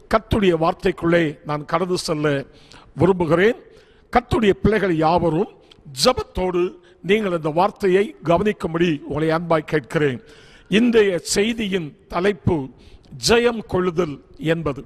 கத்துடைய வார்த்தைக்குள்ளே நான் கடந்து செல்ல விரும்புகிறேன் கத்துடைய பிள்ளைகள் யாவரும் ஜபத்தோடு நீங்கள் இந்த வார்த்தையை கவனிக்கும்படி உங்களை அன்பாய் கேட்கிறேன் இன்றைய செய்தியின் தலைப்பு ஜெயம் கொள்ளுதல் என்பது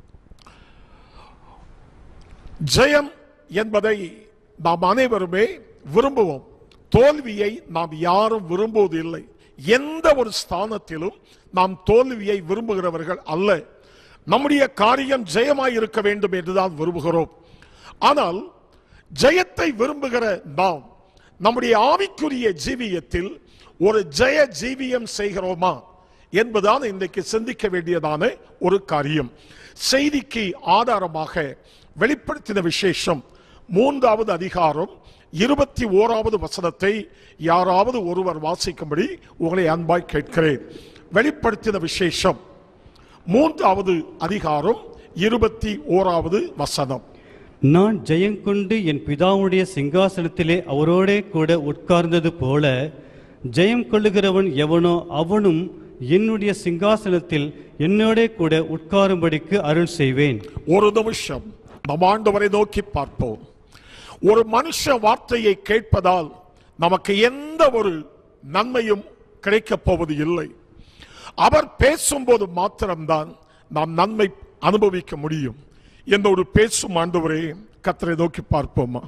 ஜெயம் என்பதை நாம் அனைவருமே விரும்புவோம் தோல்வியை நாம் யாரும் விரும்புவதில்லை எந்த ஒரு ஸ்தானத்திலும் நாம் தோல்வியை விரும்புகிறவர்கள் அல்ல நம்முடைய காரியம் ஜெயமாய் இருக்க வேண்டும் என்றுதான் விரும்புகிறோம் ஆனால் ஜெயத்தை விரும்புகிற நாம் நம்முடைய ஆவிக்குரிய ஜீவியத்தில் ஒரு ஜெய ஜீவியம் செய்கிறோமா என்பதுதான் இன்றைக்கு சிந்திக்க வேண்டியதான ஒரு காரியம் செய்திக்கு ஆதாரமாக வெளிப்படுத்தின விசேஷம் மூன்றாவது அதிகாரம் இருபத்தி ஓராவது வசனத்தை யாராவது ஒருவர் வாசிக்கும்படி உங்களை அன்பாய் கேட்கிறேன் வெளிப்படுத்தின விசேஷம் மூன்றாவது அதிகாரம் இருபத்தி ஓராவது வசனம் நான் ஜெயங்கொண்டு என் பிதாவுடைய சிங்காசனத்திலே அவரோடே கூட உட்கார்ந்தது போல ஜெயம் கொள்ளுகிறவன் எவனோ அவனும் என்னுடைய சிங்காசனத்தில் என்னோடே கூட உட்காரும்படிக்கு அருள் செய்வேன் ஒரு நிமிஷம் நம் ஆண்டவரை நோக்கி பார்ப்போம் ஒரு மனுஷ வார்த்தையை கேட்பதால் நமக்கு எந்த ஒரு நன்மையும் கிடைக்கப் போவது இல்லை அவர் பேசும்போது மாத்திரம்தான் நாம் நன்மை அனுபவிக்க முடியும் என்னோடு பேசும் ஆண்டவரே கத்தரை நோக்கி பார்ப்போமா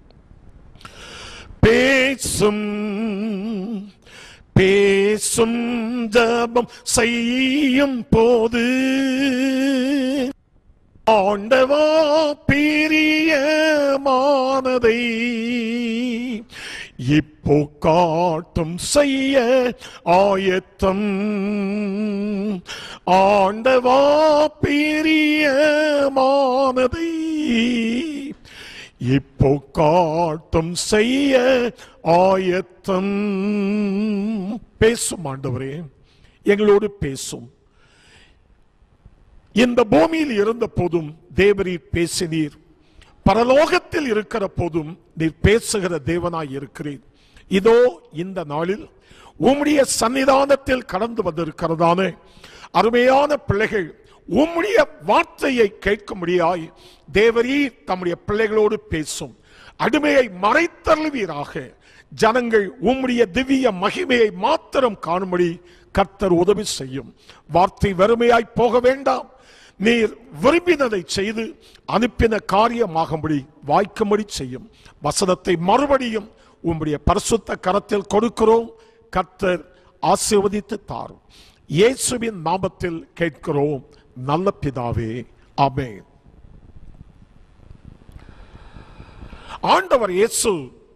பேசும் பேசும் ஜபம் செய்யும் போது ஆண்டவா பிரியமானதை இப்போ காட்டும் செய்ய ஆயத்தம் ஆண்டவா பிரியமானதை இப்போ காட்டும் செய்ய ஆயத்தம் பேசும் ஆண்டவரே எங்களோடு பேசும் இந்த பூமியில் இருந்த போதும் தேவரீர் பேசினீர் பரலோகத்தில் இருக்கிற போதும் நீர் பேசுகிற தேவனாய் இருக்கிறீர் இதோ இந்த நாளில் உம்முடைய சன்னிதானத்தில் கடந்து வந்திருக்கிறதான அருமையான பிள்ளைகள் உம்முடைய வார்த்தையை கேட்கும்படியாய் தேவரீர் தம்முடைய பிள்ளைகளோடு பேசும் அடிமையை மறைத்தருவீராக ஜனங்கள் உம்முடைய திவ்ய மகிமையை மாத்திரம் காணும்படி கர்த்தர் உதவி செய்யும் வார்த்தை வறுமையாய் போக வேண்டாம் நீர் விரும்பினதை செய்து அனுப்பின காரியமாகும்படி வாய்க்கும்படி செய்யும் வசனத்தை மறுபடியும் உம்முடைய பரிசுத்த கரத்தில் கொடுக்கிறோம் கர்த்தர் ஆசீர்வதித்து தாரும் இயேசுவின் நாமத்தில் கேட்கிறோம் நல்ல பிதாவே ஆமென் ஆண்டவர் இயேசு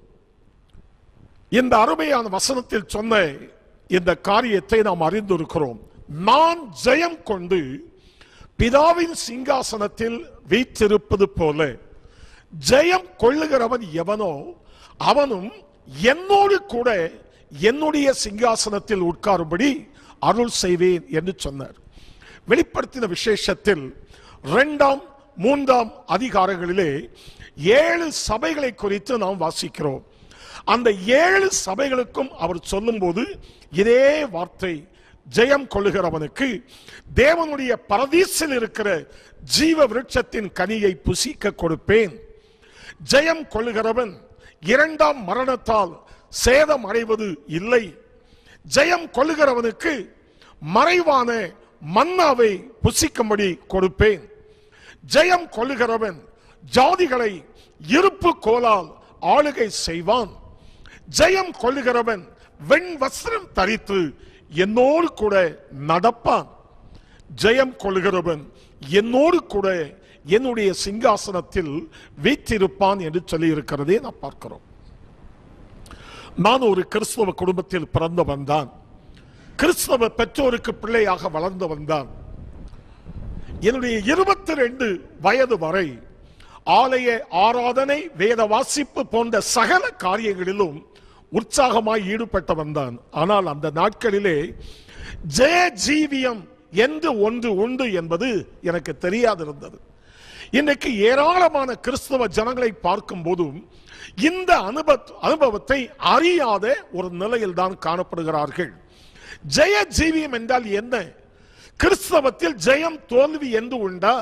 இந்த அருமையான வசனத்தில் சொன்ன இந்த காரியத்தை நாம் அறிந்திருக்கிறோம் நான் ஜெயம் கொண்டு பிதாவின் சிங்காசனத்தில் வீற்றிருப்பது போல ஜெயம் கொள்ளுகிறவன் எவனோ அவனும் என்னோடு கூட என்னுடைய சிங்காசனத்தில் உட்காரும்படி அருள் செய்வேன் என்று சொன்னார் வெளிப்படுத்தின விசேஷத்தில் இரண்டாம் மூன்றாம் அதிகாரங்களிலே ஏழு சபைகளை குறித்து நாம் வாசிக்கிறோம் அந்த ஏழு சபைகளுக்கும் அவர் சொல்லும்போது இதே வார்த்தை ஜெயம் கொள்ளுகிறவனுக்கு தேவனுடைய பரதீசில் இருக்கிற ஜீவ விருட்சத்தின் கனியை புசிக்க கொடுப்பேன் ஜெயம் கொள்ளுகிறவன் இரண்டாம் மரணத்தால் சேதம் அடைவது இல்லை ஜெயம் கொள்ளுகிறவனுக்கு மறைவான மன்னாவை புசிக்கும்படி கொடுப்பேன் ஜெயம் கொள்ளுகிறவன் ஜாதிகளை இருப்பு கோலால் ஆளுகை செய்வான் ஜெயம் கொள்ளுகிறவன் வெண் வஸ்திரம் தரித்து என்னோடு கூட நடப்பான் ஜெயம் கொள்கிறவன் என்னோடு கூட என்னுடைய சிங்காசனத்தில் வீற்றிருப்பான் என்று சொல்லி இருக்கிறதே நான் பார்க்கிறோம் நான் ஒரு கிறிஸ்தவ குடும்பத்தில் பிறந்து வந்தான் கிறிஸ்தவ பெற்றோருக்கு பிள்ளையாக வளர்ந்து வந்தான் என்னுடைய இருபத்தி ரெண்டு வயது வரை ஆலய ஆராதனை வேத வாசிப்பு போன்ற சகல காரியங்களிலும் உற்சாகமாய் ஈடுபட்டு வந்தான் ஆனால் அந்த நாட்களிலே ஜெய ஜீவியம் என்று ஒன்று உண்டு என்பது எனக்கு தெரியாதிருந்தது இன்னைக்கு ஏராளமான கிறிஸ்தவ ஜனங்களை பார்க்கும் போதும் இந்த அனுபவ அனுபவத்தை அறியாத ஒரு நிலையில் தான் காணப்படுகிறார்கள் ஜெய ஜீவியம் என்றால் என்ன கிறிஸ்தவத்தில் ஜெயம் தோல்வி என்று உண்டா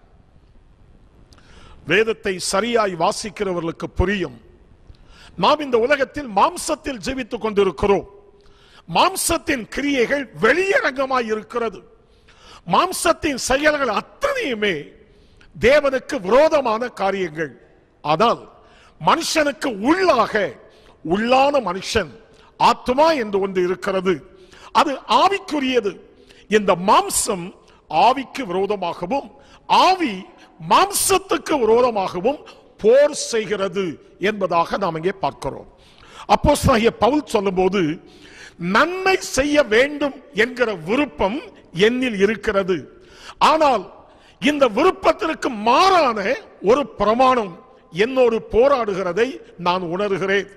வேதத்தை சரியாய் வாசிக்கிறவர்களுக்கு புரியும் நாம் இந்த உலகத்தில் மாம்சத்தில் ஜீவித்துக் கொண்டிருக்கிறோம் மாம்சத்தின் கிரியைகள் வெளியரங்கமாய் இருக்கிறது மாம்சத்தின் செயல்கள் அத்தனையுமே தேவனுக்கு விரோதமான காரியங்கள் ஆனால் மனுஷனுக்கு உள்ளாக உள்ளான மனுஷன் ஆத்மா என்று ஒன்று இருக்கிறது அது ஆவிக்குரியது இந்த மாம்சம் ஆவிக்கு விரோதமாகவும் ஆவி மாம்சத்துக்கு விரோதமாகவும் போர் செய்கிறது என்பதாக நாம் இங்கே பார்க்கிறோம் அப்போ பவுல் சொல்லும்போது நன்மை செய்ய வேண்டும் என்கிற விருப்பம் என்னில் இருக்கிறது ஆனால் இந்த விருப்பத்திற்கு மாறான ஒரு பிரமாணம் என்னோடு போராடுகிறதை நான் உணர்கிறேன்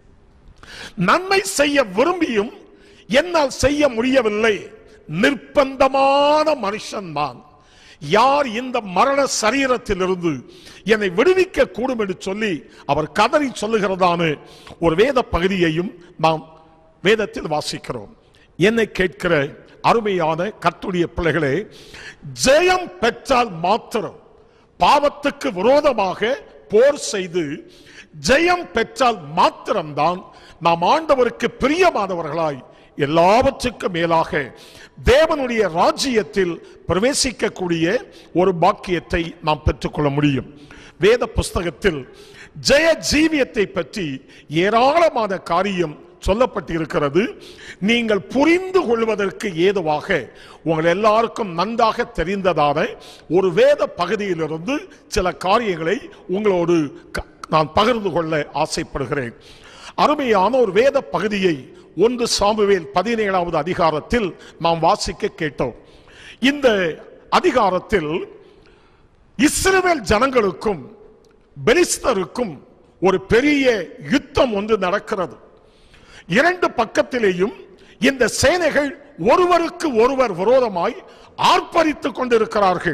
நன்மை செய்ய விரும்பியும் என்னால் செய்ய முடியவில்லை நிர்பந்தமான மனுஷன் தான் யார் இந்த மரண சரீரத்திலிருந்து என்னை விடுவிக்க கூடும் என்று சொல்லி அவர் கதறி சொல்லுகிறதான ஒரு வேத பகுதியையும் நாம் வேதத்தில் வாசிக்கிறோம் என்னை கேட்கிற அருமையான கத்துடைய பிள்ளைகளே ஜெயம் பெற்றால் மாத்திரம் பாவத்துக்கு விரோதமாக போர் செய்து ஜெயம் பெற்றால் மாத்திரம்தான் நாம் ஆண்டவருக்கு பிரியமானவர்களாய் எல்லாவற்றுக்கும் மேலாக தேவனுடைய ராஜ்யத்தில் பிரவேசிக்கக்கூடிய ஒரு பாக்கியத்தை நாம் பெற்றுக்கொள்ள முடியும் வேத புஸ்தகத்தில் ஜெய ஜீவியத்தை பற்றி ஏராளமான காரியம் சொல்லப்பட்டிருக்கிறது நீங்கள் புரிந்து கொள்வதற்கு ஏதுவாக உங்கள் எல்லாருக்கும் நன்றாக தெரிந்ததான ஒரு வேத பகுதியிலிருந்து சில காரியங்களை உங்களோடு க- நான் பகிர்ந்து கொள்ள ஆசைப்படுகிறேன் அருமையான ஒரு வேத பகுதியை ஒன்று சாமுவேல் பதினேழாவது அதிகாரத்தில் நாம் வாசிக்க கேட்டோம் இந்த அதிகாரத்தில் இஸ்ரவேல் ஜனங்களுக்கும் பெலிஸ்தருக்கும் ஒரு பெரிய யுத்தம் ஒன்று நடக்கிறது இரண்டு பக்கத்திலேயும் இந்த சேனைகள் ஒருவருக்கு ஒருவர் விரோதமாய் ஆர்ப்பரித்துக் கொண்டிருக்கிறார்கள்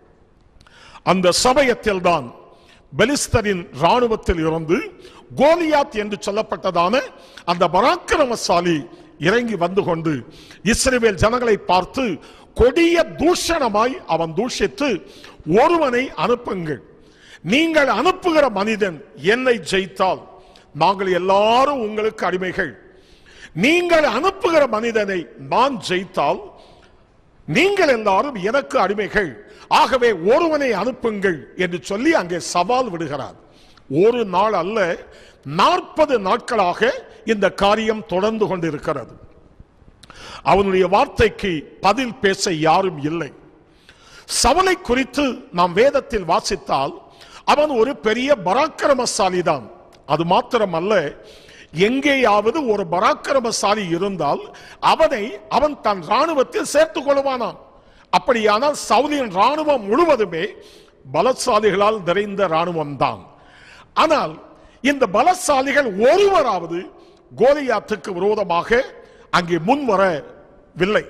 அந்த சமயத்தில் தான் பெலிஸ்தரின் ராணுவத்தில் இருந்து கோலியாத் என்று சொல்லப்பட்டதான அந்த பராக்கிரமசாலி இறங்கி வந்து கொண்டு இஸ்ரவேல் ஜனங்களை பார்த்து கொடிய தூஷணமாய் அவன் தூஷித்து ஒருவனை அனுப்புங்கள் நீங்கள் அனுப்புகிற மனிதன் என்னை ஜெயித்தால் நாங்கள் எல்லாரும் உங்களுக்கு அடிமைகள் நீங்கள் அனுப்புகிற மனிதனை நான் ஜெயித்தால் நீங்கள் எல்லாரும் எனக்கு அடிமைகள் ஆகவே ஒருவனை அனுப்புங்கள் என்று சொல்லி அங்கே சவால் விடுகிறார் ஒரு நாள் அல்ல நாற்பது நாட்களாக இந்த காரியம் தொடர்ந்து கொண்டிருக்கிறது அவனுடைய வார்த்தைக்கு பதில் பேச யாரும் இல்லை சவலை குறித்து நாம் வேதத்தில் வாசித்தால் அவன் ஒரு பெரிய பராக்கிரமசாலிதான் அது மாத்திரமல்ல எங்கேயாவது ஒரு பராக்கிரமசாலி இருந்தால் அவனை அவன் தன் ராணுவத்தில் சேர்த்துக் கொள்வானாம் அப்படியானால் சவுலியின் ராணுவம் முழுவதுமே பலசாலிகளால் நிறைந்த ராணுவம் தான் ஆனால் இந்த பலசாலிகள் ஒருவராவது கோலியாத்துக்கு விரோதமாக அங்கே முன்வரவில்லை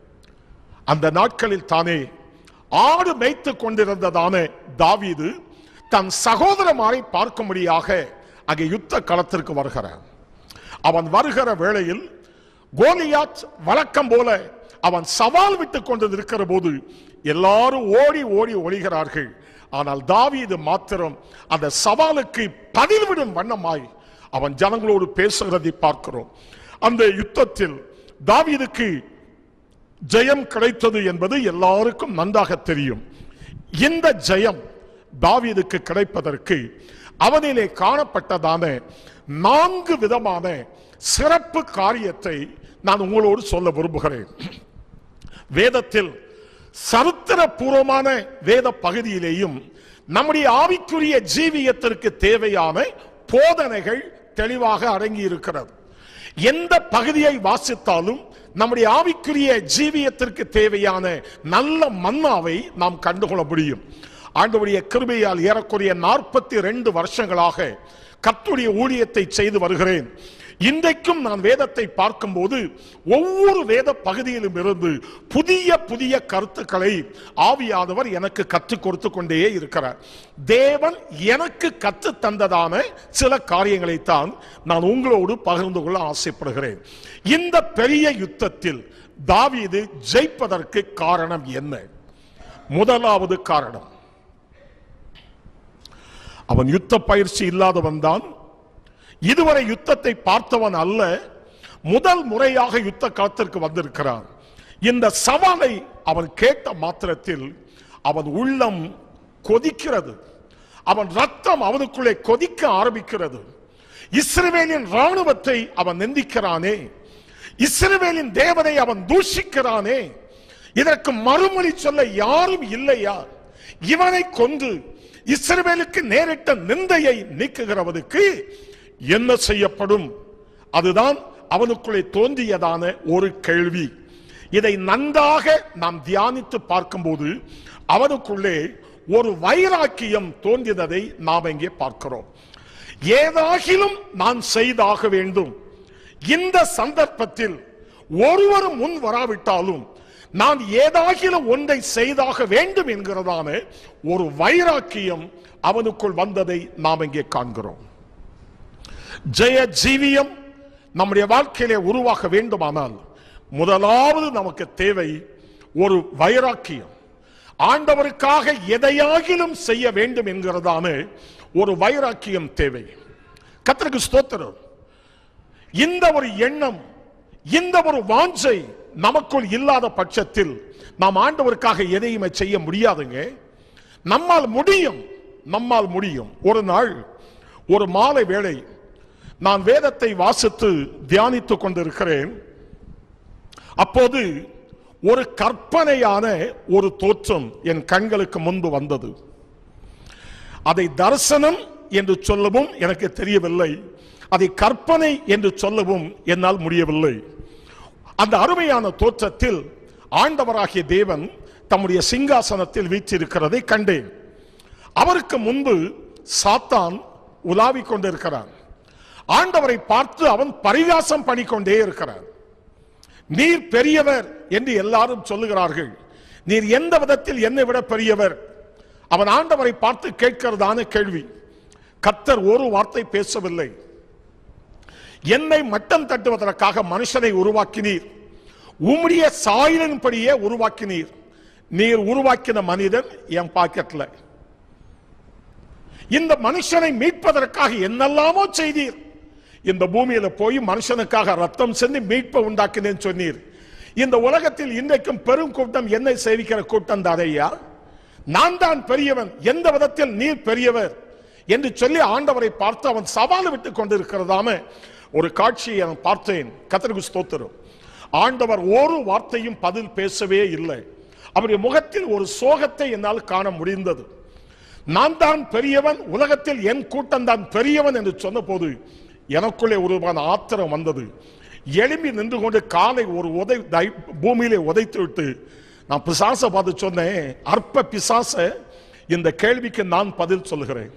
அந்த நாட்களில் தானே ஆடு மேய்த்து கொண்டிருந்ததான தாவீது தன் சகோதரமாரை பார்க்கும்படியாக அங்கே யுத்த களத்திற்கு வருகிறான் அவன் வருகிற வேளையில் கோலியாத் வழக்கம் போல அவன் சவால் விட்டுக் கொண்டு இருக்கிற போது எல்லாரும் ஓடி ஓடி ஒளிகிறார்கள் ஆனால் தாவீது மாத்திரம் அந்த சவாலுக்கு பதில் விடும் வண்ணமாய் அவன் ஜனங்களோடு பேசுகிறதை பார்க்கிறோம் அந்த யுத்தத்தில் தாவீதுக்கு ஜெயம் கிடைத்தது என்பது எல்லாருக்கும் நன்றாக தெரியும் இந்த ஜெயம் தாவீதுக்கு கிடைப்பதற்கு அவனிலே காணப்பட்டதான நான்கு விதமான சிறப்பு காரியத்தை நான் உங்களோடு சொல்ல விரும்புகிறேன் வேதத்தில் சரித்திரபூர்வமான வேத பகுதியிலேயும் நம்முடைய ஆவிக்குரிய ஜீவியத்திற்கு தேவையான போதனைகள் தெளிவாக அடங்கி இருக்கிறது எந்த பகுதியை வாசித்தாலும் நம்முடைய ஆவிக்குரிய ஜீவியத்திற்கு தேவையான நல்ல மன்னாவை நாம் கண்டுகொள்ள முடியும் ஆண்டவருடைய கிருபையால் ஏறக்குறைய நாற்பத்தி ரெண்டு வருஷங்களாக கர்த்தருடைய ஊழியத்தை செய்து வருகிறேன் இன்றைக்கும் நான் வேதத்தை பார்க்கும்போது ஒவ்வொரு வேத பகுதியிலும் இருந்து புதிய புதிய கருத்துக்களை ஆவியானவர் எனக்கு கற்றுக் கொடுத்து கொண்டே இருக்கிறார் தேவன் எனக்கு கற்று தந்ததான சில காரியங்களைத்தான் நான் உங்களோடு பகிர்ந்து கொள்ள ஆசைப்படுகிறேன் இந்த பெரிய யுத்தத்தில் தாவீது ஜெயிப்பதற்கு காரணம் என்ன முதலாவது காரணம் அவன் யுத்த பயிற்சி இல்லாதவன் தான் இதுவரை யுத்தத்தை பார்த்தவன் அல்ல முதல் முறையாக யுத்த களத்திற்கு வந்திருக்கிறான் இந்த சவாலை அவன் கேட்ட மாத்திரத்தில் அவன் உள்ளம் கொதிக்கிறது அவன் ரத்தம் அவனுக்குள்ளே கொதிக்க ஆரம்பிக்கிறது இஸ்ரவேலின் ராணுவத்தை அவன் நிந்திக்கிறானே இஸ்ரவேலின் தேவனை அவன் தூஷிக்கிறானே இதற்கு மறுமொழி சொல்ல யாரும் இல்லையா இவனை கொண்டு இஸ்ரவேலுக்கு நேரிட்ட நிந்தையை நீக்குகிறவனுக்கு என்ன செய்யப்படும் அதுதான் அவனுக்குள்ளே தோன்றியதான ஒரு கேள்வி இதை நன்றாக நாம் தியானித்து பார்க்கும்போது அவனுக்குள்ளே ஒரு வைராக்கியம் தோன்றியதை நாம் இங்கே பார்க்கிறோம் ஏதாகிலும் நான் செய்தாக வேண்டும் இந்த சந்தர்ப்பத்தில் ஒருவரும் முன் வராவிட்டாலும் நான் ஏதாகிலும் ஒன்றை செய்தாக வேண்டும் என்கிறதான ஒரு வைராக்கியம் அவனுக்குள் வந்ததை நாம் இங்கே காண்கிறோம் ஜெய ஜீவியம் நம்முடைய வாழ்க்கையிலே உருவாக வேண்டுமானால் முதலாவது நமக்கு தேவை ஒரு வைராக்கியம் ஆண்டவருக்காக எதையாகிலும் செய்ய வேண்டும் என்கிறதான ஒரு வைராக்கியம் தேவை கத்தருக்கு ஸ்தோத்திரம் இந்த ஒரு எண்ணம் இந்த ஒரு வாஞ்சை நமக்குள் இல்லாத பட்சத்தில் நாம் ஆண்டவருக்காக எதையுமே செய்ய முடியாதுங்க நம்மால் முடியும் நம்மால் முடியும் ஒரு நாள் ஒரு மாலை வேளை நான் வேதத்தை வாசித்து தியானித்துக் கொண்டிருக்கிறேன் அப்போது ஒரு கற்பனையான ஒரு தோற்றம் என் கண்களுக்கு முன்பு வந்தது அதை தரிசனம் என்று சொல்லவும் எனக்கு தெரியவில்லை அதை கற்பனை என்று சொல்லவும் என்னால் முடியவில்லை அந்த அருமையான தோற்றத்தில் ஆண்டவராகிய தேவன் தம்முடைய சிங்காசனத்தில் வீற்றிருக்கிறதை கண்டேன் அவருக்கு முன்பு சாத்தான் உலாவிக் கொண்டிருக்கிறான் ஆண்டவரை பார்த்து அவன் பரிகாசம் பண்ணிக்கொண்டே இருக்கிறான் நீர் பெரியவர் என்று எல்லாரும் சொல்லுகிறார்கள் நீர் எந்த விதத்தில் என்னை விட பெரியவர் அவன் ஆண்டவரை பார்த்து கேட்கிறதான கேள்வி கத்தர் ஒரு வார்த்தை பேசவில்லை என்னை மட்டம் தட்டுவதற்காக மனுஷனை உருவாக்கினீர் உம்முடைய சாயலின்படியே உருவாக்கினீர் நீர் உருவாக்கின மனிதன் என் பாக்கெட்ல இந்த மனுஷனை மீட்பதற்காக என்னெல்லாமோ செய்தீர் இந்த பூமியில போய் மனுஷனுக்காக ரத்தம் சென்று மீட்பை உண்டாக்கினேன்னு சொன்னீர் இந்த உலகத்தில் இன்றைக்கும் பெரும் கூட்டம் என்னை சேவிக்கிற கூட்டம் தானையா நான் தான் பெரியவன் எந்த விதத்தில் நீர் பெரியவர் என்று சொல்லி ஆண்டவரை பார்த்து அவன் சவால் விட்டு கொண்டிருக்கிறதாம ஒரு காட்சியை நான் பார்த்தேன் கத்தருக்கு ஸ்தோத்திரம் ஆண்டவர் ஒரு வார்த்தையும் பதில் பேசவே இல்லை அவருடைய முகத்தில் ஒரு சோகத்தை என்னால் காண முடிந்தது நான் தான் பெரியவன் உலகத்தில் என் கூட்டம் தான் பெரியவன் என்று சொன்னபோது எனக்குள்ளே ஒருவான ஆத்திரம் வந்தது எழும்பி நின்று கொண்டு காலை ஒரு உதை தை- பூமியிலே உதைத்து விட்டு நான் பிசாச பார்த்து சொன்னேன் அற்ப பிசாச இந்த கேள்விக்கு நான் பதில் சொல்லுகிறேன்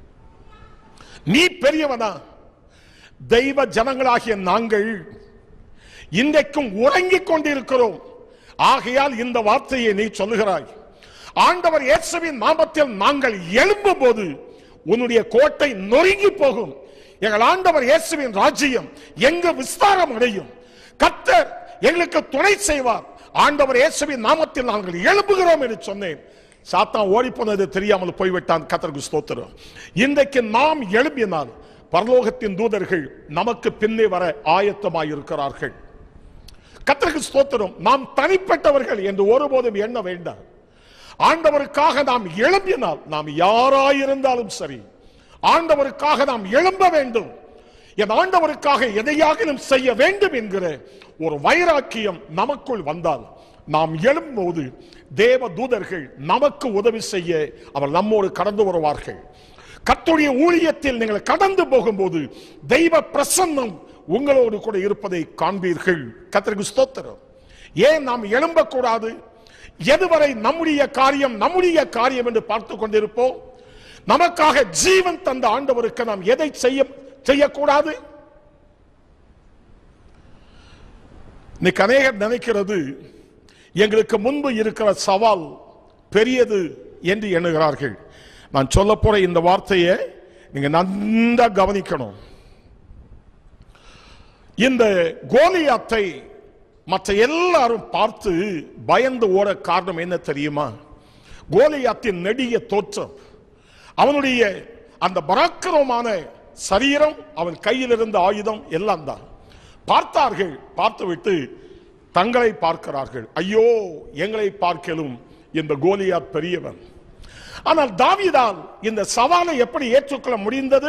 நீ பெரியவனா தெய்வ ஜனங்களாகிய நாங்கள் இன்றைக்கும் உறங்கிக் கொண்டிருக்கிறோம் ஆகையால் இந்த வார்த்தையை நீ சொல்லுகிறாய் ஆண்டவர் இயேசுவின் நாமத்தில் நாங்கள் எழும்பும் போது உன்னுடைய கோட்டை நொறுங்கி போகும் எங்கள் ஆண்டவர் இயேசுவின் ராஜ்யம் எங்க விஸ்தாரம் அடையும் கர்த்தர் எங்களுக்கு துணை செய்வார் ஆண்டவர் இயேசுவின் நாமத்தில் நாங்கள் எழும்புகிறோம் என்று சொன்னேன் சாத்தான் ஓடி போனது தெரியாமல் போய்விட்டான் கத்தருக்கு ஸ்தோத்திரம் இன்றைக்கு நாம் எழும்பினால் பரலோகத்தின் தூதர்கள் நமக்கு பின்னே வர ஆயத்தமாய் இருக்கிறார்கள் கத்தருக்கு ஸ்தோத்திரம் நாம் தனிப்பட்டவர்கள் என்று ஒருபோதும் எண்ண வேண்டாம் ஆண்டவருக்காக நாம் எழும்பினால் நாம் யாராயிருந்தாலும் சரி ஆண்டவருக்காக நாம் எழும்ப வேண்டும் என் ஆண்டவருக்காக எதையாகிலும் செய்ய வேண்டும் என்கிற ஒரு வைராக்கியம் நமக்குள் வந்தால் நாம் எழும்போது தேவ தூதர்கள் நமக்கு உதவி செய்ய அவர் நம்மோடு கடந்து வருவார்கள் கர்த்தருடைய ஊழியத்தில் நீங்கள் கடந்து போகும்போது தெய்வ பிரசன்னம் உங்களோடு கூட இருப்பதை காண்பீர்கள் கர்த்தருக்கு ஸ்தோத்திரம் ஏன் நாம் எழும்பக்கூடாது எதுவரை நம்முடைய காரியம் நம்முடைய காரியம் என்று பார்த்து கொண்டிருப்போம் நமக்காக ஜீவன் தந்த ஆண்டவருக்கு நாம் எதை செய்ய செய்யக்கூடாது இன்னைக்கு அநேகர் நினைக்கிறது எங்களுக்கு முன்பு இருக்கிற சவால் பெரியது என்று எண்ணுகிறார்கள் நான் சொல்ல போற இந்த வார்த்தையை நீங்க நன்றா கவனிக்கணும் இந்த கோலியாத்தை மற்ற எல்லாரும் பார்த்து பயந்து ஓட காரணம் என்ன தெரியுமா கோலியாத்தின் நெடிய தோற்றம் அவனுடைய அந்த பராக்கிரமமான சரீரம் அவன் கையில் இருந்த ஆயுதம் எல்லாம் தான் பார்த்தார்கள் பார்த்துவிட்டு தங்களை பார்க்கிறார்கள் ஐயோ எங்களை பார்க்கலும் இந்த கோலியாத் பெரியவன் ஆனால் தாவீதால் இந்த சவாலை எப்படி ஏற்றுக்கொள்ள முடிந்தது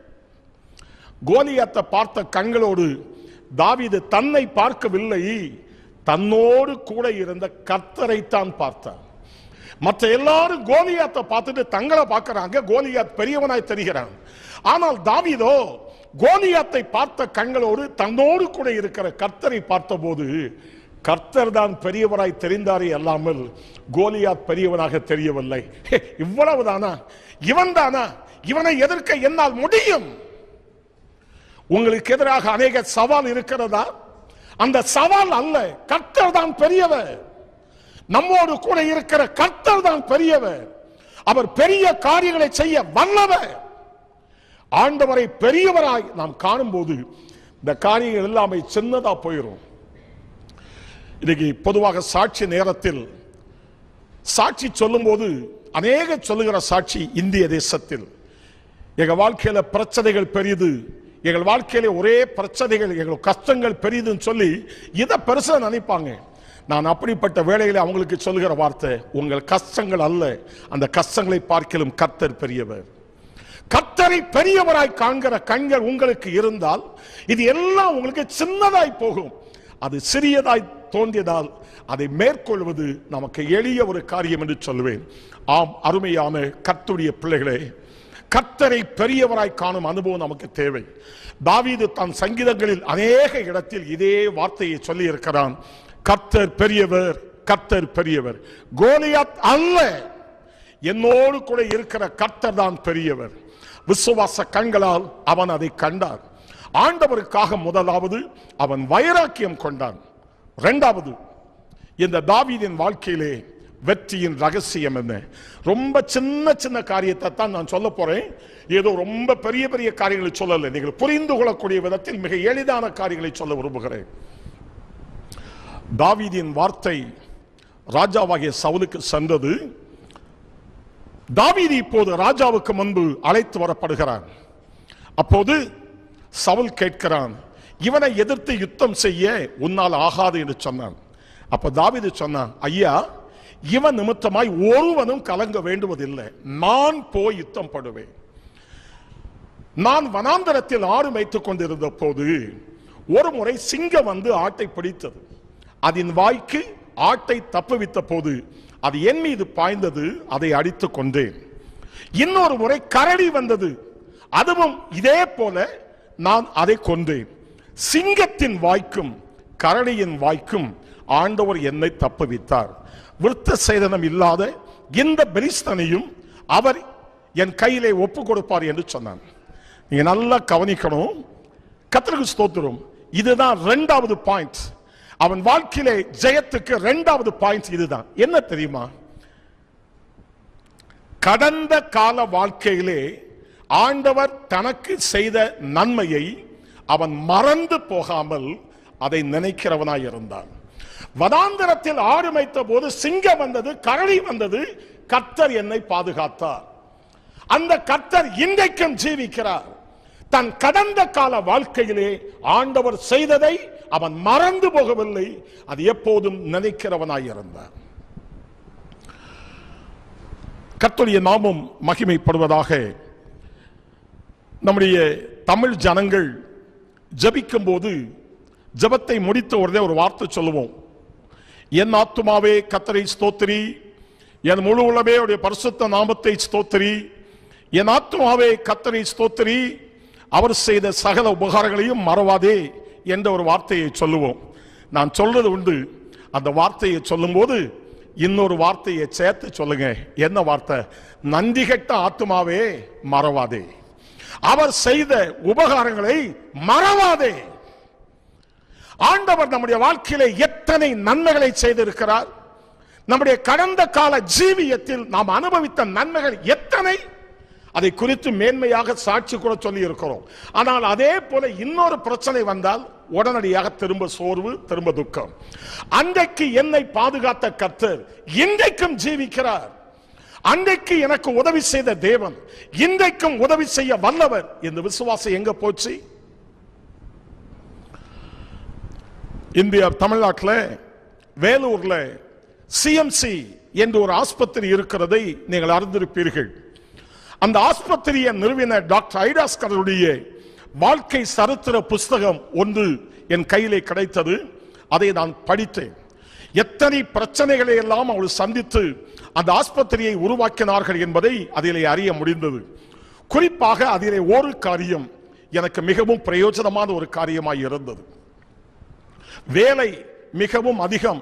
கோலியாத்தை பார்த்த கண்களோடு தாவீது தன்னை பார்க்கவில்லை தன்னோடு கூட இருந்த கர்த்தரைத்தான் பார்த்தார் மற்ற எல்லாரும் கோலியாத்தை பார்த்துட்டு தங்களை பார்க்கறாங்க கோலியாத் பெரியவனாய் தெரிகிறான் ஆனால் தாவீதோ கோலியாத்தை பார்த்த கண்களோடு தன்னோடு கூட இருக்கிற கர்த்தரை பார்த்தபோது கர்த்தர் தான் பெரியவராய் தெரிந்தாரே அல்லாமல் கோலியாத் பெரியவனாக தெரியவில்லை ஹே, இவ்வளவுதானா இவன் தானா இவனை எதிர்க்க என்னால் முடியும் உங்களுக்கு எதிராக அநேக சவால் இருக்கிறதா அந்த சவால் அல்ல கர்த்தர் தான் பெரியவர் நம்மோடு கூட இருக்கிற கர்த்தர் தான் பெரியவர் அவர் பெரிய காரியங்களை செய்ய வல்லவர் ஆண்டவரை பெரியவராய் நாம் காணும்போது இந்த காரியங்கள் எல்லாமே சின்னதா போயிடும் இன்னைக்கு பொதுவாக சாட்சி நேரத்தில் சாட்சி சொல்லும்போது அநேக சொல்லுகிற சாட்சி இந்திய தேசத்தில் எங்க வாழ்க்கையில பிரச்சனைகள் பெரியது எங்கள் வாழ்க்கையில ஒரே பிரச்சனைகள் எங்கள் கஷ்டங்கள் பெரியதுன்னு சொல்லி இதை பெருசா நினைப்பாங்க நான் அப்படிப்பட்ட வேளையில அவங்களுக்கு சொல்லுகிற வார்த்தை உங்கள் கஷ்டங்கள் அல்ல அந்த கஷ்டங்களை பார்க்கலும் கர்த்தர் பெரியவர் கர்த்தரை பெரியவராய் காண்கிற கண்கள் உங்களுக்கு இருந்தால் இது எல்லாம் உங்களுக்கு சின்னதாய் போகும் அது சிறியதாய் தோன்றியதால் அதை மேற்கொள்வது நமக்கு எளிய ஒரு காரியம் என்று சொல்லுவேன் ஆம் அருமையான கர்த்தருடைய பிள்ளைகளே கர்த்தரை பெரியவராய் காணும் அனுபவம் நமக்கு தேவை தாவீது தன் சங்கீதங்களில் அநேக இடத்தில் இதே வார்த்தையை சொல்லி இருக்கிறான் கர்த்தர் பெரியவர் கர்த்தர் பெரியவர் கோலியாத் அல்ல என்னோடு கூட இருக்கிற கர்த்தர் தான் பெரியவர் விசுவாச கண்களால் அவன் அதை கண்டான் ஆண்டவருக்காக முதலாவது அவன் வைராக்கியம் கொண்டான் இரண்டாவது இந்த தாவீதின் வாழ்க்கையிலே வெற்றியின் ரகசியம் என்ன ரொம்ப சின்ன சின்ன காரியத்தை தான் நான் சொல்ல போறேன் ஏதோ ரொம்ப பெரிய பெரிய காரியங்களை சொல்லலை நீங்கள் புரிந்து கொள்ளக்கூடிய விதத்தில் மிக எளிதான காரியங்களை சொல்ல விரும்புகிறேன் தாவீதின் வார்த்தை ராஜாவாகிய சவுலுக்கு சென்றது தாவீது இப்போது ராஜாவுக்கு முன்பு அழைத்து வரப்படுகிறான் அப்போது சவுல் கேட்கிறான் இவனை எதிர்த்து யுத்தம் செய்ய உன்னால் ஆகாது என்று சொன்னான் அப்ப தாவீது சொன்னான் ஐயா இவன் நிமித்தமாய் ஒருவனும் கலங்க வேண்டுவதில்லை நான் போய் யுத்தம் படுவேன் நான் வனாந்தரத்தில் ஆடு மேய்த்துக் கொண்டிருந்த போது ஒரு முறை சிங்கம் வந்து ஆட்டை பிடித்தது அதன் வாய்க்கு ஆட்டை தப்புவித்த போது அது என் மீது பாய்ந்தது அதை அடித்துக் கொண்டேன் இன்னொரு முறை கரடி வந்தது அதுவும் இதே போல நான் அதை கொண்டேன் சிங்கத்தின் வாய்க்கும் கரடியின் வாய்க்கும் ஆண்டவர் என்னை தப்புவித்தார் விருத்த சேதனம் இல்லாத இந்த பெலிஸ்தனையும் அவர் என் கையிலே ஒப்பு கொடுப்பார் என்று சொன்னான் நீங்க நல்லா கவனிக்கணும் கத்தருக்கு ஸ்தோத்திரம் இதுதான் ரெண்டாவது பாயிண்ட் அவன் வாழ்க்கையிலே ஜெயத்துக்கு ரெண்டாவது பாயிண்ட் இதுதான் என்ன தெரியுமா கடந்த கால வாழ்க்கையிலே ஆண்டவர் தனக்கு செய்த நன்மையை அவன் மறந்து போகாமல் அதை நினைக்கிறவனாய் இருந்தான் வதாந்திரத்தில் ஆடு மேய்த்த போது சிங்கம் வந்தது கரடி வந்தது கர்த்தர் என்னை பாதுகாத்தார் அந்த கர்த்தர் இன்றைக்கும் ஜீவிக்கிறார் தன் கடந்த கால வாழ்க்கையிலே ஆண்டவர் செய்ததை அவன் மறந்து போகவில்லை அது எப்போதும் நினைக்கிறவனாய் இருந்தார் கர்த்தருடைய நாமம் மகிமைப்படுவதாக நம்முடைய தமிழ் ஜனங்கள் ஜபிக்கும் போது ஜபத்தை முடித்த உடனே ஒரு வார்த்தை சொல்லுவோம் என் ஆத்துமாவே கத்தரை ஸ்தோத்திரி என் முழு உள்ளமே அவருடைய பரிசுத்த நாமத்தை ஸ்தோத்திரி என் ஆத்துமாவே கத்தரை ஸ்தோத்திரி அவர் செய்த சகல உபகாரங்களையும் மறவாதே என்ற ஒரு வார்த்தையை சொல்லுவோம் நான் சொல்றது உண்டு அந்த வார்த்தையை சொல்லும்போது இன்னொரு வார்த்தையை சேர்த்து சொல்லுங்க என்ன வார்த்தை நன்றி கெட்ட ஆத்துமாவே மறவாதே அவர் செய்த உபகாரங்களை மறவாதே ஆண்டவர் நம்முடைய வாழ்க்கையிலே எத்தனை நன்மைகளை செய்திருக்கிறார் நம்முடைய கடந்த கால ஜீவியத்தில் நாம் அனுபவித்த நன்மைகள் எத்தனை அதை குறித்து மேன்மையாக சாட்சி கூட சொல்லி இருக்கிறோம் ஆனால் அதே போல இன்னொரு பிரச்சனை வந்தால் உடனடியாக திரும்ப சோர்வு திரும்ப துக்கம் அன்றைக்கு என்னை பாதுகாத்த கர்த்தர் இன்றைக்கும் ஜீவிக்கிறார் அன்றைக்கு எனக்கு உதவி செய்த தேவன் இன்றைக்கும் உதவி செய்ய வல்லவர் இந்த விசுவாசம் எங்க போச்சு இந்தியா தமிழ்நாட்டில் வேலூர்ல சிஎம்சி என்று ஒரு ஆஸ்பத்திரி இருக்கிறதை நீங்கள் அறிந்திருப்பீர்கள் அந்த ஆஸ்பத்திரியை நிறுவின டாக்டர் ஐடாஸ்கருடைய வாழ்க்கை சரித்திர புஸ்தகம் ஒன்று என் கையிலே கிடைத்தது அதை நான் படித்தேன் எத்தனை பிரச்சனைகளை எல்லாம் அவள் சந்தித்து அந்த ஆஸ்பத்திரியை உருவாக்கினார்கள் என்பதை அதிலே அறிய முடிந்தது குறிப்பாக அதிலே ஒரு காரியம் எனக்கு மிகவும் பிரயோஜனமான ஒரு காரியமாய் இருந்தது வேலை மிகவும் அதிகம்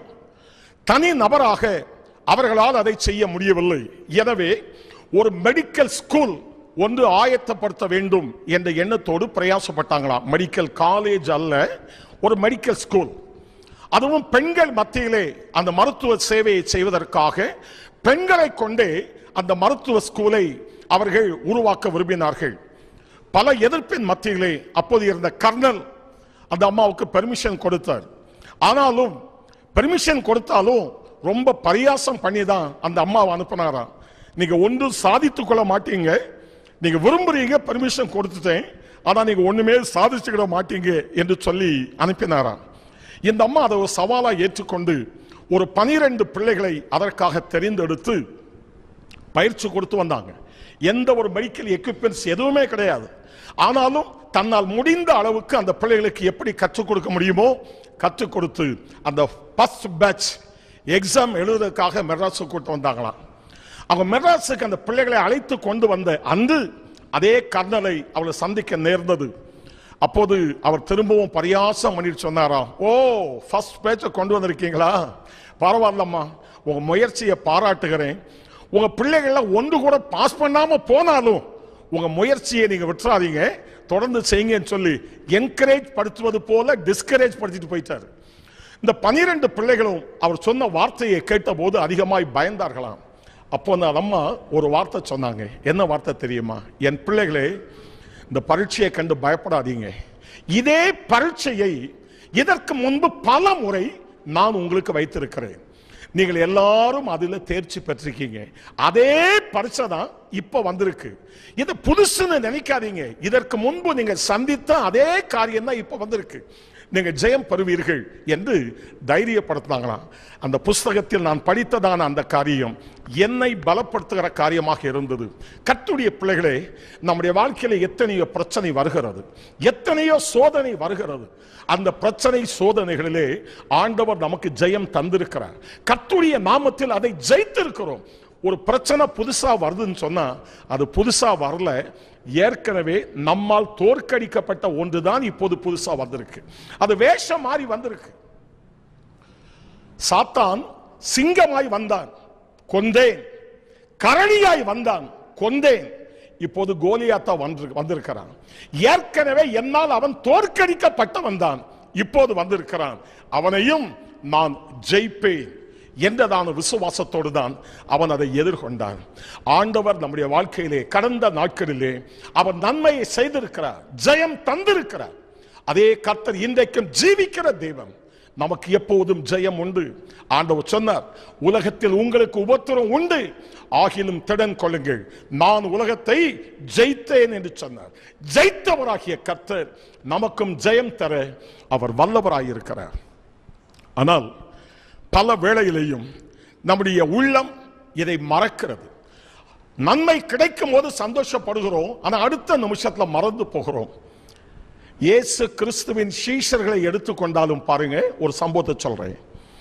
தனி நபராக அவர்களால் அதை செய்ய முடியவில்லை எனவே ஒரு மெடிக்கல் ஸ்கூல் ஒன்று ஆயத்தப்படுத்த வேண்டும் என்ற எண்ணத்தோடு பிரயாசப்பட்டாங்களாம் மெடிக்கல் காலேஜ் அல்ல ஒரு மெடிக்கல் ஸ்கூல் அதுவும் பெண்கள் மத்தியிலே அந்த மருத்துவ சேவையை செய்வதற்காக பெண்களை கொண்டே அந்த மருத்துவ ஸ்கூலை அவர்கள் உருவாக்க விரும்பினார்கள் பல எதிர்ப்பின் மத்தியிலே அப்போது இருந்த கர்னல் அந்த அம்மாவுக்கு பெர்மிஷன் கொடுத்தார் ஆனாலும் பெர்மிஷன் கொடுத்தாலும் ரொம்ப பரியாசம் பண்ணி தான் அந்த அம்மாவை அனுப்பினாராம் நீங்க ஒன்றும் சாதித்துக் கொள்ள மாட்டீங்க நீங்க விரும்புறீங்க பெர்மிஷன் கொடுத்துட்டேன் ஆனா நீங்க ஒண்ணுமே சாதிச்சுக்கிட மாட்டீங்க என்று சொல்லி அனுப்பினாராம் இந்த அம்மா அதை ஒரு சவாலா ஏற்றுக்கொண்டு ஒரு பனிரெண்டு பிள்ளைகளை அதற்காக தெரிந்தெடுத்து பயிற்சி கொடுத்து வந்தாங்க எந்த ஒரு மெடிக்கல் எக்யூப்மெண்ட்ஸ் எதுவுமே கிடையாது ஆனாலும் தன்னால் முடிந்த அளவுக்கு அந்த பிள்ளைகளுக்கு எப்படி கற்றுக் கொடுக்க முடியுமோ கற்றுக் கொடுத்து அந்த ஃபர்ஸ்ட் பேட்ச் எக்ஸாம் எழுதுறதுக்காக மெட்ராஸுக்கு கூட்டு வந்தாங்களாம் அவங்க மெட்ராஸுக்கு அந்த பிள்ளைகளை அழைத்து கொண்டு வந்த அன்று அதே கர்னலை அவளை சந்திக்க நேர்ந்தது அப்போது அவர் திரும்பவும் பரியாசம் பண்ணிட்டு சொன்னாராம் ஓ ஃபர்ஸ்ட் பேட்சை கொண்டு வந்திருக்கீங்களா பரவாயில்லம்மா உங்க முயற்சியை பாராட்டுகிறேன் உங்க பிள்ளைகள்லாம் ஒன்று கூட பாஸ் பண்ணாம போனாலும் உங்க முயற்சியை நீங்க விட்டுறாதீங்க தொடர்ந்து செய்யுங்கன்னு சொல்லி என்கரேஜ் படுத்துவது போல டிஸ்கரேஜ் படுத்திட்டு போயிட்டாரு இந்த பனிரெண்டு பிள்ளைகளும் அவர் சொன்ன வார்த்தையை கேட்டபோது அதிகமாய் பயந்தார்களாம் அப்போ அந்த அம்மா ஒரு வார்த்தை சொன்னாங்க என்ன வார்த்தை தெரியுமா என் பிள்ளைகளே இந்த பரீட்சையை கண்டு பயப்படாதீங்க இதே பரீட்சையை இதற்கு முன்பு பல முறை நான் உங்களுக்கு வைத்திருக்கிறேன் நீங்கள் எல்லாரும் அதுல தேர்ச்சி பெற்றிருக்கீங்க அதே பரீட்சை தான் இப்ப வந்திருக்கு இது புதுசுன்னு நினைக்காதீங்க இதற்கு முன்பு நீங்க சந்தித்த அதே காரியம் தான் இப்ப வந்திருக்கு நீங்க ஜெயம் பெறுவீர்கள் என்று தைரியப்படுத்தினாங்களாம் அந்த புஸ்தகத்தில் நான் படித்ததான அந்த காரியம் என்னை பலப்படுத்துகிற காரியமாக இருந்தது கத்துடைய பிள்ளைகளே நம்முடைய வாழ்க்கையில எத்தனையோ பிரச்சனை வருகிறது எத்தனையோ சோதனை வருகிறது அந்த பிரச்சனை சோதனைகளிலே ஆண்டவர் நமக்கு ஜெயம் தந்திருக்கிறார் கத்துடைய நாமத்தில் அதை ஜெயித்திருக்கிறோம் ஒரு பிரச்சனை புதுசா வருதுன்னு சொன்னா அது புதுசா வரல ஏற்கனவே நம்மால் தோற்கடிக்கப்பட்ட ஒன்றுதான் இப்போது புதுசா வந்திருக்கு அது வேஷம் மாறி வந்திருக்கு சாத்தான் சிங்கமாய் வந்தான் கொந்தேன் கரணியாய் வந்தான் கொந்தேன் இப்போது கோலியாத்தா வந்து வந்திருக்கிறான் ஏற்கனவே என்னால் அவன் தோற்கடிக்கப்பட்ட வந்தான் இப்போது வந்திருக்கிறான் அவனையும் நான் ஜெயிப்பேன் என்றதான விசுவாசத்தோடு தான் அவன் அதை எதிர்கொண்டான் ஆண்டவர் நம்முடைய வாழ்க்கையிலே கடந்த நாட்களிலே அவன் நன்மையை செய்திருக்கிறார் ஜெயம் தந்திருக்கிறார் அதே கர்த்தர் இன்றைக்கும் ஜீவிக்கிற தெய்வம் நமக்கு எப்போதும் ஜெயம் உண்டு ஆண்டவர் சொன்னார் உலகத்தில் உங்களுக்கு உபத்திரம் உண்டு ஆகிலும் திடன் கொள்ளுங்கள் நான் உலகத்தை ஜெயித்தேன் என்று சொன்னார் ஜெயித்தவராகிய கர்த்தர் நமக்கும் ஜெயம் தர அவர் வல்லவராயிருக்கிறார் ஆனால் பல வேளையிலேயும் நம்முடைய உள்ளம் இதை மறக்கிறது நன்மை கிடைக்கும் போது சந்தோஷப்படுகிறோம் ஆனா அடுத்த நிமிஷத்துல மறந்து போகிறோம் இயேசு கிறிஸ்துவின் சீஷர்களை எடுத்துக்கொண்டாலும் பாருங்க ஒரு சம்பவத்தை சொல்றேன்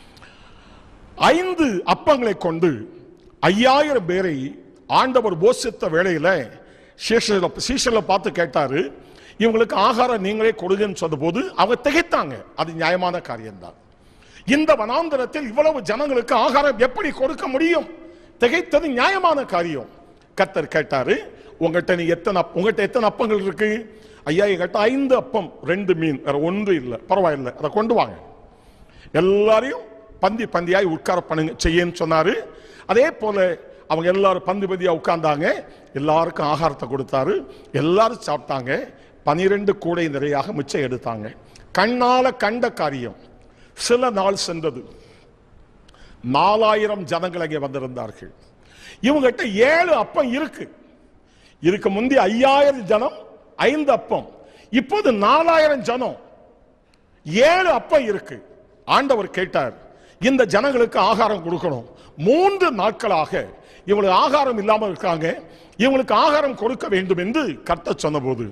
ஐந்து அப்பங்களை கொண்டு ஐயாயிரம் பேரை ஆண்டவர் போஷித்த வேளையில சீஷர்ல சீஷர்ல பார்த்து கேட்டாரு இவங்களுக்கு ஆகாரம் நீங்களே கொடுங்கன்னு சொன்னபோது அவங்க திகைத்தாங்க அது நியாயமான காரியம்தான் இந்த வனாந்தரத்தில் இவ்வளவு ஜனங்களுக்கு ஆகாரம் எப்படி கொடுக்க முடியும் திகைத்தது நியாயமான காரியம் கத்தர் கேட்டாரு உங்கள்கிட்ட நீ எத்தனை அப்- உங்கள்கிட்ட எத்தனை அப்பங்கள் இருக்கு ஐயா எங்கிட்ட ஐந்து அப்பம் ரெண்டு மீன் வேற ஒன்று இல்லை பரவாயில்லை அதை கொண்டு வாங்க எல்லாரையும் பந்தி பந்தியாய் உட்கார பண்ணுங்க செய்யன்னு சொன்னாரு அதே போல அவங்க எல்லாரும் பந்து பதியா உட்கார்ந்தாங்க எல்லாருக்கும் ஆகாரத்தை கொடுத்தாரு எல்லாரும் சாப்பிட்டாங்க பனிரெண்டு கூடை நிறையாக மிச்சம் எடுத்தாங்க கண்ணால கண்ட காரியம் சில நாள் சென்றது நாலாயிரம் ஜனங்கள் அங்கே வந்திருந்தார்கள் இவங்ககிட்ட ஏழு அப்பம் இருக்கு இதுக்கு முந்தி ஐயாயிரம் ஜனம் ஐந்து அப்பம் இப்போது நாலாயிரம் ஜனம் ஏழு அப்பம் இருக்கு ஆண்டவர் கேட்டார் இந்த ஜனங்களுக்கு ஆகாரம் கொடுக்கணும் மூன்று நாட்களாக இவங்களுக்கு ஆகாரம் இல்லாமல் இருக்காங்க இவங்களுக்கு ஆகாரம் கொடுக்க வேண்டும் என்று கர்த்த சொன்னபோது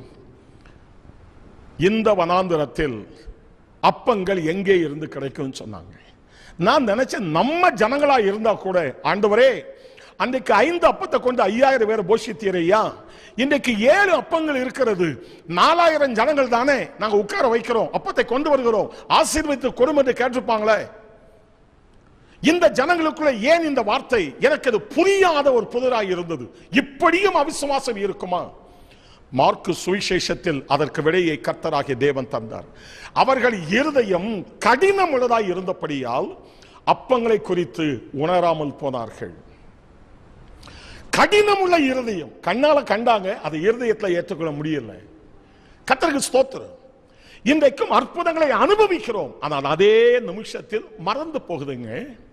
இந்த வனாந்திரத்தில் அப்பங்கள் எங்கே இருந்து கிடைக்கும் சொன்னாங்க நான் நினைச்சேன் நம்ம ஜனங்களா இருந்தா கூட ஆண்டவரே அன்றைக்கு ஐந்து அப்பத்தை கொண்டு ஐயாயிரம் பேர் போஷித்தீரையா இன்றைக்கு ஏழு அப்பங்கள் இருக்கிறது நாலாயிரம் ஜனங்கள் தானே நாங்க உட்கார வைக்கிறோம் அப்பத்தை கொண்டு வருகிறோம் ஆசீர்வதித்து கொடும் என்று கேட்டிருப்பாங்களே இந்த ஜனங்களுக்குள்ள ஏன் இந்த வார்த்தை எனக்கு அது புரியாத ஒரு புதிராய் இருந்தது இப்படியும் அவிசுவாசம் இருக்குமா மார்க்கு சுவிசேஷத்தில் அதற்கு விடையை கர்த்தராகிய தேவன் தந்தார் அவர்கள் இருதயம் கடினம் உள்ளதாய் இருந்தபடியால் அப்பங்களை குறித்து உணராமல் போனார்கள் கடினம் உள்ள இருதயம் கண்ணால கண்டாங்க அதை இருதயத்தில் ஏற்றுக்கொள்ள முடியல கர்த்தருக்கு ஸ்தோத்திரம் இன்றைக்கும் அற்புதங்களை அனுபவிக்கிறோம் ஆனால் அதே நிமிஷத்தில் மறந்து போகுதுங்க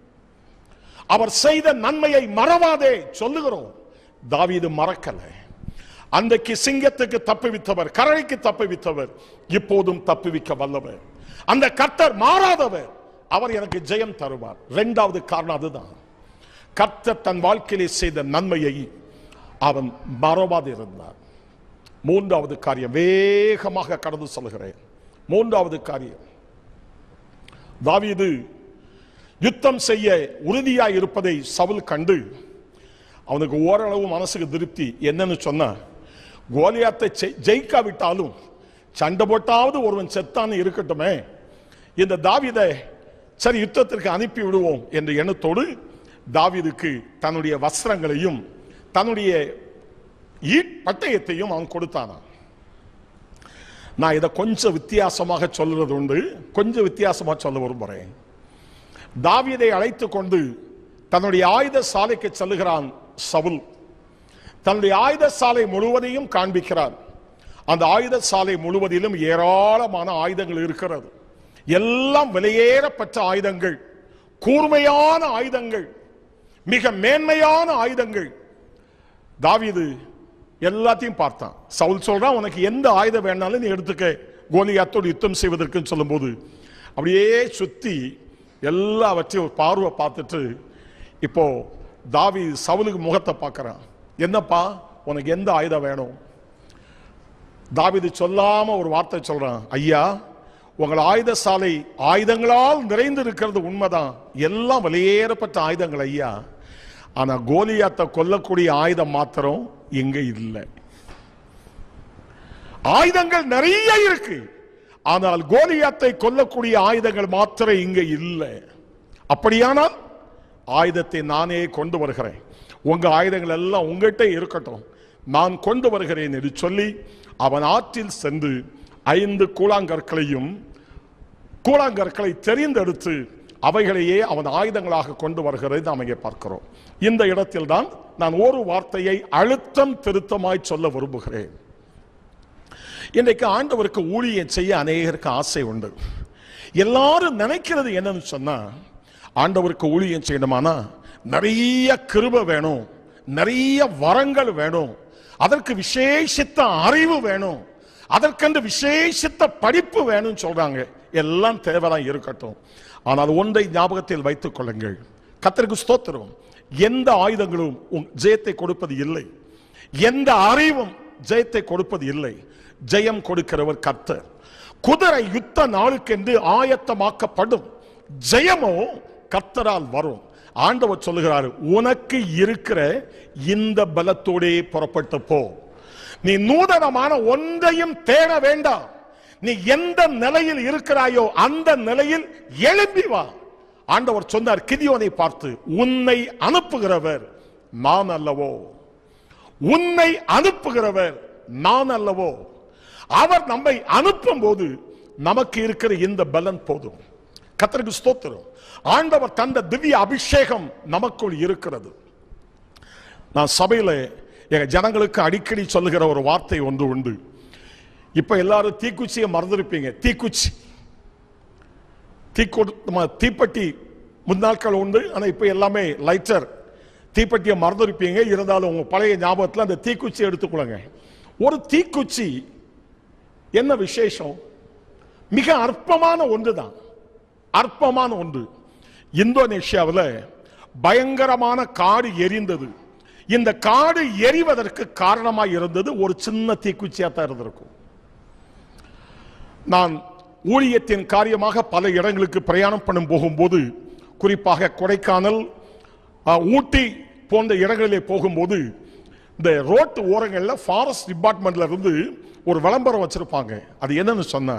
அவர் செய்த நன்மையை மறவாதே சொல்லுகிறோம் தாவீது மறக்கல அன்றைக்கு சிங்கத்துக்கு தப்புவித்தவர் கரடிக்கு தப்புவித்தவர் இப்போதும் தப்புவிக்க வல்லவர் அந்த கர்த்தர் மாறாதவர் அவர் எனக்கு ஜெயம் தருவார் இரண்டாவது காரணம் அதுதான் கர்த்தர் தன் வாழ்க்கையிலே செய்த நன்மையை அவன் மறவாது இருந்தார் மூன்றாவது காரியம் வேகமாக கடந்து சொல்கிறேன் மூன்றாவது காரியம் தாவீது யுத்தம் செய்ய உறுதியாய் இருப்பதை சவுல் கண்டு அவனுக்கு ஓரளவு மனசுக்கு திருப்தி என்னன்னு சொன்னா கோலியாத்தை ஜெய்- ஜெயிக்காவிட்டாலும் சண்டை போட்டாவது ஒருவன் செத்தான்னு இருக்கட்டுமே இந்த தாவீதை சரி யுத்தத்திற்கு அனுப்பி விடுவோம் என்ற எண்ணத்தோடு தாவீதுக்கு தன்னுடைய வஸ்திரங்களையும் தன்னுடைய ஈட் பட்டயத்தையும் அவன் கொடுத்தானான் நான் இதை கொஞ்சம் வித்தியாசமாக சொல்றது உண்டு கொஞ்சம் வித்தியாசமா சொல்ல விரும்புகிறேன் தாவீதை அழைத்து கொண்டு தன்னுடைய ஆயுத சாலைக்கு செல்லுகிறான் சவுல் தன்னுடைய ஆயுத சாலை முழுவதையும் காண்பிக்கிறார் அந்த ஆயுத சாலை முழுவதிலும் ஏராளமான ஆயுதங்கள் இருக்கிறது எல்லாம் விலையேறப்பட்ட ஆயுதங்கள் கூர்மையான ஆயுதங்கள் மிக மேன்மையான ஆயுதங்கள் தாவீது எல்லாத்தையும் பார்த்தான் சவுல் சொல்றான் உனக்கு எந்த ஆயுதம் வேணாலும் நீ எடுத்துக்க கோலியாத்தோடு யுத்தம் செய்வதற்குன்னு சொல்லும்போது அப்படியே சுத்தி எல்லாவற்றையும் ஒரு பார்வை பார்த்துட்டு இப்போ தாவி சவுலுக்கு முகத்தை பார்க்கறான் என்னப்பா உனக்கு எந்த ஆயுதம் வேணும் தாவீது சொல்லாம ஒரு வார்த்தை சொல்றான் ஐயா உங்கள் ஆயுத சாலை ஆயுதங்களால் நிறைந்து இருக்கிறது உண்மைதான் எல்லாம் வெளியேறப்பட்ட ஆயுதங்கள் ஐயா ஆனா கோலியாத்தை கொல்லக்கூடிய ஆயுதம் மாத்திரம் இங்க இல்லை ஆயுதங்கள் நிறைய இருக்கு ஆனால் கோலியாத்தை கொல்லக்கூடிய ஆயுதங்கள் மாத்திரம் இங்க இல்லை அப்படியானால் ஆயுதத்தை நானே கொண்டு வருகிறேன் உங்க ஆயுதங்கள் எல்லாம் உங்ககிட்ட இருக்கட்டும் நான் கொண்டு வருகிறேன் என்று சொல்லி அவன் ஆற்றில் சென்று ஐந்து கூழாங்கற்களையும் கூழாங்கற்களை தெரிந்தெடுத்து அவைகளையே அவன் ஆயுதங்களாக கொண்டு வருகிறதை நாம் இங்கே பார்க்கிறோம் இந்த இடத்தில் தான் நான் ஒரு வார்த்தையை அழுத்தம் திருத்தமாய் சொல்ல விரும்புகிறேன் இன்றைக்கு ஆண்டவருக்கு ஊழியம் செய்ய அநேகருக்கு ஆசை உண்டு எல்லாரும் நினைக்கிறது என்னன்னு சொன்னா ஆண்டவருக்கு ஊழியம் செய்யணுமானா நிறைய கிருபை வேணும் நிறைய வரங்கள் வேணும் அதற்கு விசேஷித்த அறிவு வேணும் அதற்கென்று விசேஷித்த படிப்பு வேணும்னு சொல்றாங்க எல்லாம் தேவைதான் இருக்கட்டும் ஆனால் ஒன்றை ஞாபகத்தில் வைத்துக் கொள்ளுங்கள் கத்தருக்கு ஸ்தோத்திரம் எந்த ஆயுதங்களும் உன் ஜெயத்தை கொடுப்பது இல்லை எந்த அறிவும் ஜெயத்தை கொடுப்பது இல்லை ஜெயம் கொடுக்கிறவர் கர்த்தர் குதிரை யுத்த நாளுக்கென்று ஆயத்தமாக்கப்படும் ஜெயமோ கர்த்தரால் வரும் ஆண்டவர் சொல்லுகிறார் உனக்கு இருக்கிற இந்த பலத்தோடே புறப்பட்டு போ நீ நூதனமான ஒன்றையும் தேட வேண்டாம் நீ எந்த நிலையில் இருக்கிறாயோ அந்த நிலையில் எழும்பி வா ஆண்டவர் சொன்னார் கிதியோனை பார்த்து உன்னை அனுப்புகிறவர் நான் அல்லவோ உன்னை அனுப்புகிறவர் நான் அல்லவோ அவர் நம்மை அனுப்பும் போது நமக்கு இருக்கிற இந்த பலன் போதும் கத்தருக்கு ஸ்தோத்திரம் ஆண்டவர் தந்த திவ்ய அபிஷேகம் நமக்குள் இருக்கிறது நான் சபையில எங்க ஜனங்களுக்கு அடிக்கடி சொல்லுகிற ஒரு வார்த்தை ஒன்று உண்டு இப்ப எல்லாரும் தீக்குச்சியை மறந்துருப்பீங்க தீக்குச்சி தீக்கொடு நம்ம தீப்பெட்டி முன்னாட்கள் உண்டு ஆனா இப்ப எல்லாமே லைட்டர் தீப்பெட்டியை மறந்துருப்பீங்க இருந்தாலும் உங்க பழைய ஞாபகத்துல அந்த தீக்குச்சி எடுத்துக்கொள்ளுங்க ஒரு தீக்குச்சி என்ன விசேஷம் மிக அற்பமான ஒன்றுதான் அற்பமான ஒன்று இந்தோனேஷியாவில் பயங்கரமான காடு எரிந்தது இந்த காடு எரிவதற்கு காரணமாக இருந்தது ஒரு சின்ன தீக்குச்சியா தான் இருந்திருக்கும் நான் ஊழியத்தின் காரியமாக பல இடங்களுக்கு பிரயாணம் பண்ணும் போகும்போது குறிப்பாக கொடைக்கானல் ஆ, ஊட்டி போன்ற இடங்களிலே போகும்போது இந்த ரோட்டு ஓரங்களில் ஃபாரஸ்ட் டிபார்ட்மெண்ட்ல இருந்து ஒரு விளம்பரம் வச்சிருப்பாங்க அது என்னன்னு சொன்னா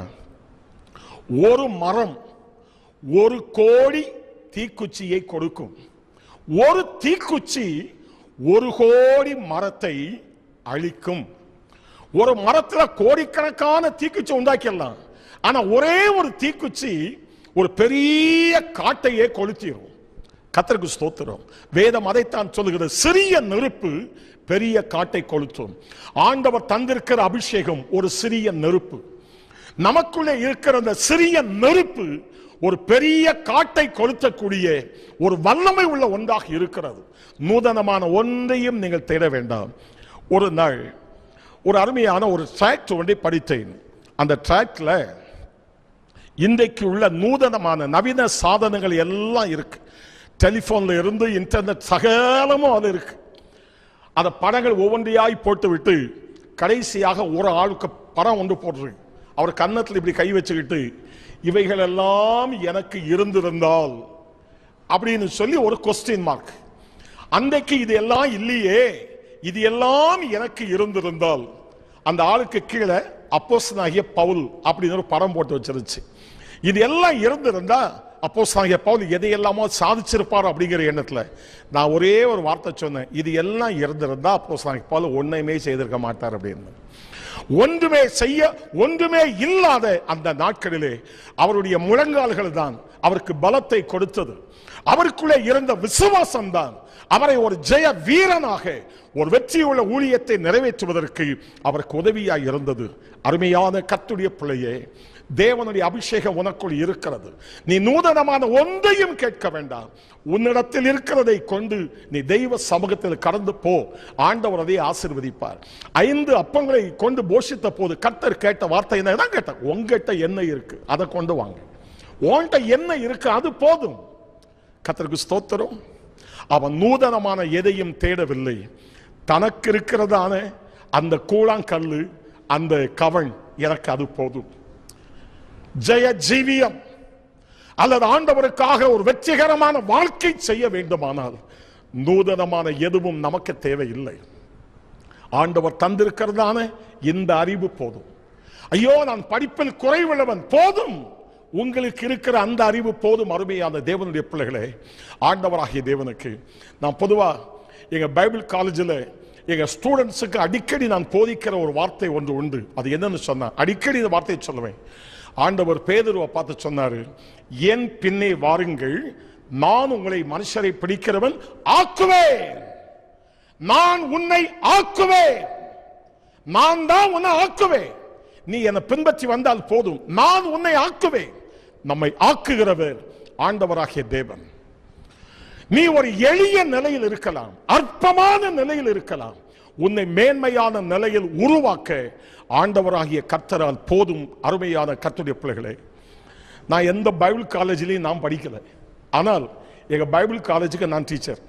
ஒரு மரம் ஒரு கோடி தீக்குச்சியை கொடுக்கும் ஒரு தீக்குச்சி ஒரு கோடி மரத்தை அழிக்கும் ஒரு மரத்துல கோடிக்கணக்கான தீக்குச்சி உண்டாக்கிடலாம் ஆனா ஒரே ஒரு தீக்குச்சி ஒரு பெரிய காட்டையே கொளுத்திரும் கத்தருக்கு ஸ்தோத்திரம் வேதம் அதைத்தான் சொல்லுகிறது சிறிய நெருப்பு பெரிய காட்டை கொளுத்தும் ஆண்டவர் தந்திருக்கிற அபிஷேகம் ஒரு சிறிய நெருப்பு நமக்குள்ளே இருக்கிற அந்த சிறிய நெருப்பு ஒரு பெரிய காட்டை கொளுத்தக்கூடிய ஒரு வல்லமை உள்ள ஒன்றாக இருக்கிறது நூதனமான ஒன்றையும் நீங்கள் தேட வேண்டாம் ஒரு நாள் ஒரு அருமையான ஒரு டிராக்ட் ஒன்றை படித்தேன் அந்த டிராக்ட்ல இன்றைக்கு உள்ள நூதனமான நவீன சாதனங்கள் எல்லாம் இருக்கு டெலிபோன்ல இருந்து இன்டர்நெட் சகலமும் அது இருக்கு அந்த படங்கள் ஒவ்வொன்றையாய் போட்டு விட்டு கடைசியாக ஒரு ஆளுக்கு படம் ஒன்று போடுறது அவர் கன்னத்தில் இப்படி கை வச்சுக்கிட்டு இவைகள் எல்லாம் எனக்கு இருந்திருந்தால் அப்படின்னு சொல்லி ஒரு கொஸ்டின் மார்க் அன்றைக்கு இது எல்லாம் இல்லையே இது எல்லாம் எனக்கு இருந்திருந்தால் அந்த ஆளுக்கு கீழே அப்போஸ்தலனாகிய பவுல் அப்படின்னு ஒரு படம் போட்டு வச்சிருச்சு இது எல்லாம் இருந்திருந்தா அப்போஸ்தலனாகிய பவுல் எதையெல்லாமோ சாதிச்சிருப்பார் அப்படிங்கிற எண்ணத்துல நான் ஒரே ஒரு வார்த்தை சொன்னேன் இது எல்லாம் இருந்திருந்தா அப்போஸ்தலனாகிய பவுல் ஒன்னையுமே செய்திருக்க மாட்டார் அப்படின்னு ஒன்றுமே செய்ய ஒன்றுமே இல்லாத அந்த நாட்களிலே அவருடைய முழங்கால்கள் தான் அவருக்கு பலத்தை கொடுத்தது அவருக்குள்ளே இருந்த விசுவாசம் தான் அவரை ஒரு ஜெய வீரனாக ஒரு வெற்றியுள்ள ஊழியத்தை நிறைவேற்றுவதற்கு அவருக்கு உதவியாய் இருந்தது அருமையான கத்துடைய பிள்ளையே தேவனுடைய அபிஷேகம் உனக்குள் இருக்கிறது நீ நூதனமான ஒன்றையும் கேட்க வேண்டாம் உன்னிடத்தில் இருக்கிறதை கொண்டு நீ தெய்வ சமூகத்தில் கடந்து போ ஆண்டவர் அதை ஆசீர்வதிப்பார் ஐந்து அப்பங்களை கொண்டு போஷித்த போது கர்த்தர் கேட்ட வார்த்தை என்ன தான் கேட்டார் உங்ககிட்ட என்ன இருக்கு அதை கொண்டு வாங்க உன்கிட்ட என்ன இருக்கு அது போதும் கர்த்தருக்கு ஸ்தோத்திரம் அவன் நூதனமான எதையும் தேடவில்லை தனக்கு இருக்கிறதான அந்த கூழாங்கல்லு அந்த கவன் எனக்கு அது போதும் ஜெய ஜீவியம் அல்லது ஆண்டவருக்காக ஒரு வெற்றிகரமான வாழ்க்கை செய்ய வேண்டுமானால் நூதனமான எதுவும் நமக்கு தேவையில்லை ஆண்டவர் தந்திருக்கிறதான இந்த அறிவு போதும் ஐயோ நான் படிப்பில் குறைவுள்ளவன் போதும் உங்களுக்கு இருக்கிற அந்த அறிவு போதும் அருமையான தேவனுடைய பிள்ளைகளே ஆண்டவராகிய தேவனுக்கு நான் பொதுவா எங்க பைபிள் காலேஜில் எங்க ஸ்டூடெண்ட்ஸுக்கு அடிக்கடி நான் போதிக்கிற ஒரு வார்த்தை ஒன்று உண்டு அது என்னன்னு சொன்னா அடிக்கடி இந்த வார்த்தையை சொல்லுவேன் ஆண்டவர் பேதுருவை பார்த்து சொன்னாரு என் பின்னே வாருங்கள் நான் உங்களை மனுஷரை பிடிக்கிறவன் ஆக்குவேன் நான் உன்னை ஆக்குவேன் நான் தான் உன்னை ஆக்குவேன் நீ என்னை பின்பற்றி வந்தால் போதும் நான் உன்னை ஆக்குவேன் நம்மை ஆக்குகிறவர் ஆண்டவராகிய தேவன் நீ ஒரு எளிய நிலையில் இருக்கலாம் அற்பமான நிலையில் இருக்கலாம் உன்னை மேன்மையான நிலையில் உருவாக்க ஆண்டவராகிய கர்த்தரால் போதும் அருமையான கர்த்தருடைய பிள்ளைகளே நான் எந்த பைபிள் காலேஜிலையும் நான் படிக்கல ஆனால் எங்க பைபிள் காலேஜுக்கு நான் டீச்சர்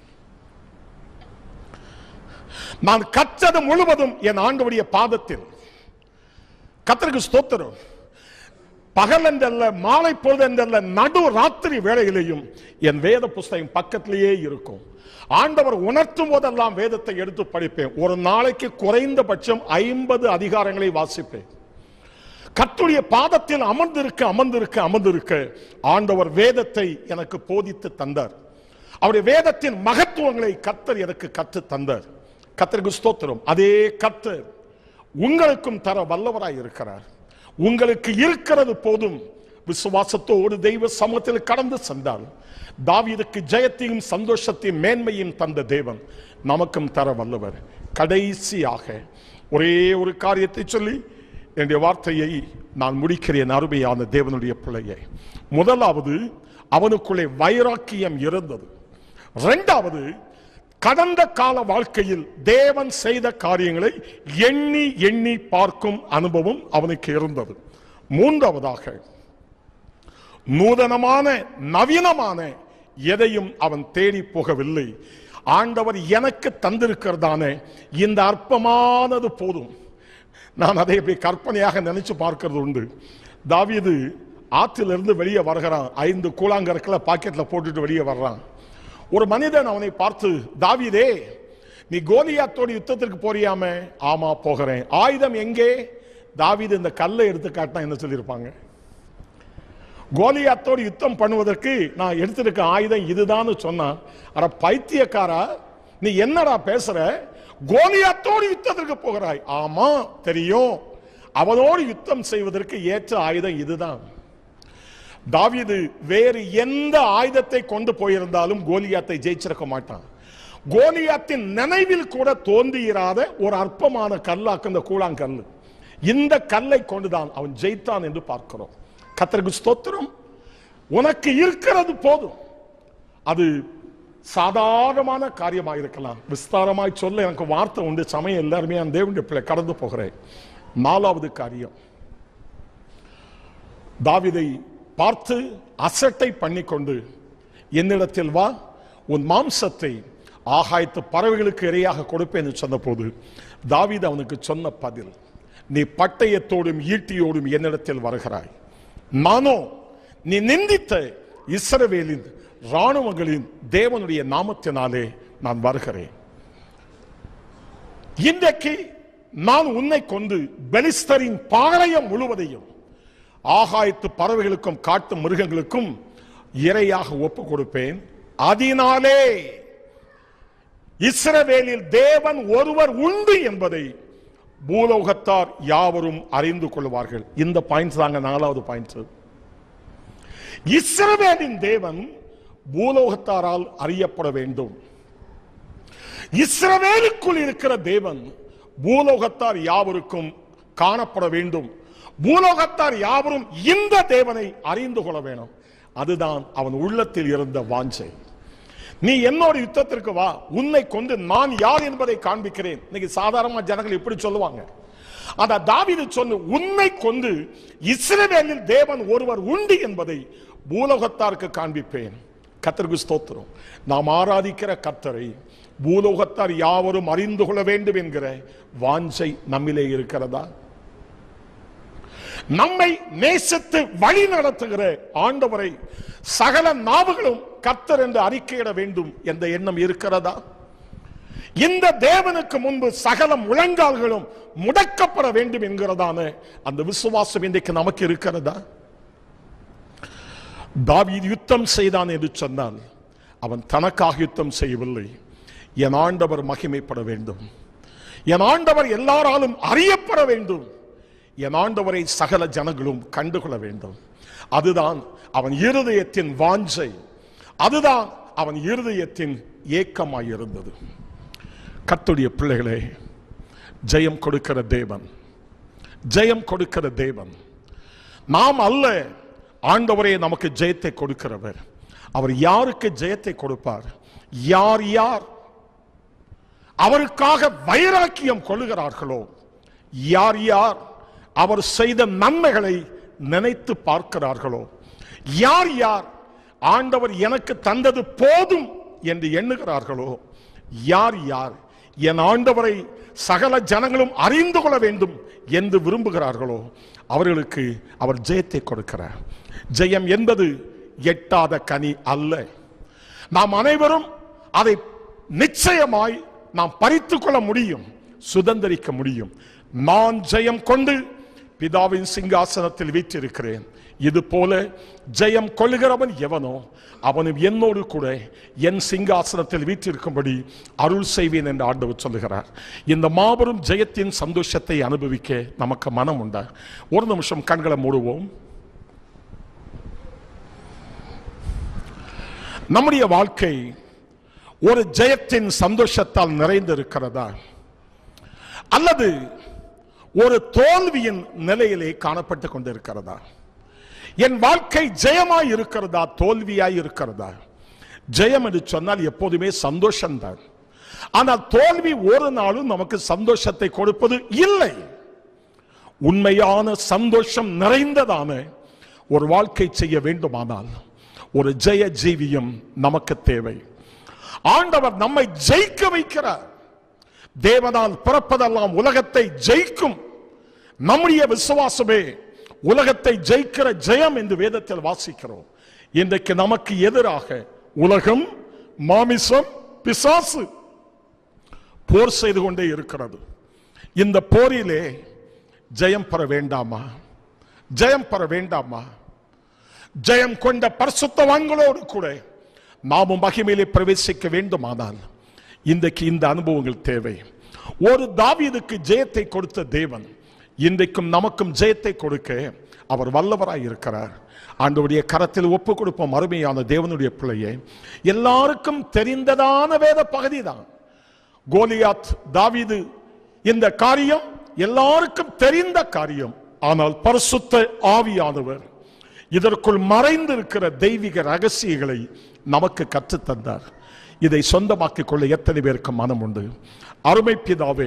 நான் கற்றது முழுவதும் என் ஆண்டவருடைய பாதத்தில் கத்தருக்கு ஸ்தோத்திரம் பகல் என்றல்ல மாலை பொழுது என்றல்ல நடு ராத்திரி வேளையிலேயும் என் வேத புஸ்தகம் பக்கத்திலேயே இருக்கும் ஆண்டவர் உணர்த்தும் போதெல்லாம் வேதத்தை எடுத்து படிப்பேன் ஒரு நாளைக்கு குறைந்தபட்சம் ஐம்பது அதிகாரங்களை வாசிப்பேன் கர்த்தருடைய பாதத்தில் அமர்ந்திருக்க அமர்ந்திருக்க அமர்ந்திருக்க ஆண்டவர் வேதத்தை எனக்கு போதித்து தந்தார் அவருடைய வேதத்தின் மகத்துவங்களை கர்த்தர் எனக்கு கற்று தந்தார் கர்த்தருக்கு ஸ்தோத்திரம் அதே கர்த்தர் உங்களுக்கும் தர வல்லவராய் இருக்கிறார் உங்களுக்கு இருக்கிறது போதும் விசுவாசத்தோடு தெய்வ சமூகத்தில் கடந்து சென்றால் தாவீதுக்கு ஜெயத்தையும் சந்தோஷத்தையும் மேன்மையும் தந்த தேவன் நமக்கும் தர வல்லவர் கடைசியாக ஒரே ஒரு காரியத்தை சொல்லி என்னுடைய வார்த்தையை நான் முடிக்கிறேன் அருமையான தேவனுடைய பிள்ளையை முதலாவது அவனுக்குள்ளே வைராக்கியம் இருந்தது இரண்டாவது கடந்த கால வாழ்க்கையில் தேவன் செய்த காரியங்களை எண்ணி எண்ணி பார்க்கும் அனுபவம் அவனுக்கு இருந்தது மூன்றாவதாக நூதனமான நவீனமான எதையும் அவன் தேடி போகவில்லை ஆண்டவர் எனக்கு தந்திருக்கிறதான இந்த அற்பமானது போதும் நான் அதை இப்படி கற்பனையாக நினைச்சு பார்க்கிறது உண்டு தாவீது ஆற்றிலிருந்து வெளியே வருகிறான் ஐந்து கூழாங்கற்களை பாக்கெட்ல போட்டுட்டு வெளியே வர்றான் ஒரு மனிதன் அவனை பார்த்து தாவீதே நீ கோலியாத்தோடு யுத்தத்திற்கு போறியாமே ஆமா போகிறேன் ஆயுதம் எங்கே தாவீது இந்த கல்லை எடுத்து காட்டினா என்ன சொல்லியிருப்பாங்க கோலியாத்தோடு யுத்தம் பண்ணுவதற்கு நான் எடுத்திருக்க ஆயுதம் இதுதான்னு சொன்னான் அட பைத்தியக்காரா நீ என்னடா பேசுற கோலியாத்தோடு யுத்தத்திற்கு போகிறாய் ஆமா தெரியும் அவனோடு யுத்தம் செய்வதற்கு ஏற்ற ஆயுதம் இதுதான் தாவீது வேறு எந்த ஆயுதத்தை கொண்டு போயிருந்தாலும் கோலியாத்தை ஜெயிச்சிருக்க மாட்டான் கோலியாத்தின் நினைவில் கூட தோன்றியிராத ஒரு அற்பமான கல்லாக்கு இந்த கூழாங்கல் இந்த கல்லை கொண்டுதான் அவன் ஜெயித்தான் என்று பார்க்கிறோம் கத்தருக்கு ஸ்தோத்திரம் உனக்கு இருக்கிறது போதும் அது சாதாரணமான காரியமாக இருக்கலாம் விஸ்தாரமாய் சொல்ல எனக்கு வார்த்தை உண்டு சமயம் எல்லாருமே அந்த தேவனுடைய பிள்ளை கடந்து போகிறேன் நாலாவது காரியம் தாவிதை பார்த்து அசட்டை பண்ணிக்கொண்டு என்னிடத்தில் வா உன் மாம்சத்தை ஆகாயத்து பறவைகளுக்கு இரையாக கொடுப்பேன் என்று சொன்னபோது தாவீது அவனுக்கு சொன்ன பதில் நீ பட்டயத்தோடும் ஈட்டியோடும் என்னிடத்தில் வருகிறாய் நானோ நீ நிந்தித்த இஸ்ரவேலின் ராணுவங்களின் தேவனுடைய நாமத்தினாலே நான் வருகிறேன் இன்றைக்கு நான் உன்னை கொண்டு பெலிஸ்தரின் பாளையம் முழுவதையும் ஆகாயத்து பறவைகளுக்கும் காட்டு மிருகங்களுக்கும் இரையாக ஒப்பு கொடுப்பேன் அதனாலே இஸ்ரவேலில் தேவன் ஒருவர் உண்டு என்பதை பூலோகத்தார் யாவரும் அறிந்து கொள்வார்கள் இந்த பாயிண்ட் தாங்க நாலாவது பாயிண்ட் இஸ்ரவேலின் தேவன் பூலோகத்தாரால் அறியப்பட வேண்டும் இஸ்ரவேலுக்குள் இருக்கிற தேவன் பூலோகத்தார் யாவருக்கும் காணப்பட வேண்டும் பூலோகத்தார் யாவரும் இந்த தேவனை அறிந்து கொள்ள வேணும் அதுதான் அவன் உள்ளத்தில் இருந்த வாஞ்சை நீ என்னோட யுத்தத்திற்கு வா உன்னை கொண்டு நான் யார் என்பதை காண்பிக்கிறேன் இன்னைக்கு சாதாரணமா ஜனங்கள் இப்படி சொல்லுவாங்க ஆனா தாவீது சொன்னு உன்னை கொண்டு இஸ்ரவேலில் தேவன் ஒருவர் உண்டு என்பதை பூலோகத்தாருக்கு காண்பிப்பேன் கத்தருக்கு ஸ்தோத்திரம் நாம் ஆராதிக்கிற கத்தரை பூலோகத்தார் யாவரும் அறிந்து கொள்ள வேண்டும் என்கிற வாஞ்சை நம்மிலே இருக்கிறதா நம்மை நேசித்து வழி நடத்துகிற ஆண்டவரை சகல நாவுகளும் கத்தர் என்று அறிக்கையிட வேண்டும் என்ற எண்ணம் இருக்கிறதா இந்த தேவனுக்கு முன்பு சகல முழங்கால்களும் முடக்கப்பட வேண்டும் என்கிறதான அந்த விசுவாசம் இன்றைக்கு நமக்கு இருக்கிறதா தாவீது யுத்தம் செய்தான் என்று சொன்னால் அவன் தனக்காக யுத்தம் செய்யவில்லை என் ஆண்டவர் மகிமைப்பட வேண்டும் என் ஆண்டவர் எல்லாராலும் அறியப்பட வேண்டும் என் ஆண்டவரை சகல ஜனங்களும் கண்டுகொள்ள வேண்டும் அதுதான் அவன் இருதயத்தின் வாஞ்சை அதுதான் அவன் இருதயத்தின் ஏக்கமாய் இருந்தது கத்துடைய பிள்ளைகளே ஜெயம் கொடுக்கிற தேவன் ஜெயம் கொடுக்கிற தேவன் நாம் அல்ல ஆண்டவரே நமக்கு ஜெயத்தை கொடுக்கிறவர் அவர் யாருக்கு ஜெயத்தை கொடுப்பார் யார் யார் அவருக்காக வைராக்கியம் கொள்ளுகிறார்களோ யார் யார் அவர் செய்த நன்மைகளை நினைத்து பார்க்கிறார்களோ யார் யார் ஆண்டவர் எனக்கு தந்தது போதும் என்று எண்ணுகிறார்களோ யார் யார் என் ஆண்டவரை சகல ஜனங்களும் அறிந்து கொள்ள வேண்டும் என்று விரும்புகிறார்களோ அவர்களுக்கு அவர் ஜெயத்தை கொடுக்கிறார் ஜெயம் என்பது எட்டாத கனி அல்ல நாம் அனைவரும் அதை நிச்சயமாய் நாம் பறித்துக் கொள்ள முடியும் சுதந்திரிக்க முடியும் நான் ஜெயம் கொண்டு பிதாவின் சிங்காசனத்தில் வீற்றிருக்கிறேன் இது போல ஜெயம் கொள்ளுகிறவன் எவனோ அவனும் என்னோடு கூட என் சிங்காசனத்தில் வீற்றிருக்கும்படி அருள் செய்வேன் என்று ஆண்டவர் சொல்லுகிறார் இந்த மாபெரும் ஜெயத்தின் சந்தோஷத்தை அனுபவிக்க நமக்கு மனம் உண்டா ஒரு நிமிஷம் கண்களை மூடுவோம் நம்முடைய வாழ்க்கை ஒரு ஜெயத்தின் சந்தோஷத்தால் நிறைந்திருக்கிறதா அல்லது ஒரு தோல்வியின் நிலையிலே காணப்பட்டுக் கொண்டிருக்கிறதா என் வாழ்க்கை ஜெயமாய் இருக்கிறதா தோல்வியாய் இருக்கிறதா ஜெயம் என்று சொன்னால் எப்போதுமே சந்தோஷம்தான் ஆனால் தோல்வி ஒரு நாளும் நமக்கு சந்தோஷத்தை கொடுப்பது இல்லை உண்மையான சந்தோஷம் நிறைந்ததான ஒரு வாழ்க்கை செய்ய வேண்டுமானால் ஒரு ஜெய ஜீவியம் நமக்கு தேவை ஆண்டவர் நம்மை ஜெயிக்க வைக்கிறார் தேவனால் பிறப்பதெல்லாம் உலகத்தை ஜெயிக்கும் நம்முடைய விசுவாசமே உலகத்தை ஜெயிக்கிற ஜெயம் என்று வேதத்தில் வாசிக்கிறோம் இன்றைக்கு நமக்கு எதிராக உலகம் மாமிசம் பிசாசு போர் செய்து கொண்டே இருக்கிறது இந்த போரிலே ஜெயம் பெற வேண்டாமா ஜெயம் பெற வேண்டாமா ஜெயம் கொண்ட பரிசுத்தவான்களோடு கூட நாமும் மகிமையிலே பிரவேசிக்க வேண்டுமானால் இன்றைக்கு இந்த அனுபவங்கள் தேவை ஒரு தாவீதுக்கு ஜெயத்தை கொடுத்த தேவன் இன்றைக்கும் நமக்கும் ஜெயத்தை கொடுக்க அவர் வல்லவராய் இருக்கிறார் ஆண்டவருடைய கரத்தில் ஒப்பு கொடுப்போம் அருமையான தேவனுடைய பிள்ளையே எல்லாருக்கும் தெரிந்ததான வேத பகுதி தான் கோலியாத் தாவீது இந்த காரியம் எல்லாருக்கும் தெரிந்த காரியம் ஆனால் பரிசுத்த ஆவியானவர் இதற்குள் மறைந்திருக்கிற தெய்வீக ரகசியங்களை நமக்கு கற்றுத் தந்தார் இதை சொந்தமாக்கிக் கொள்ள எத்தனை பேருக்கு மனம் உண்டு அருமை பிதாவே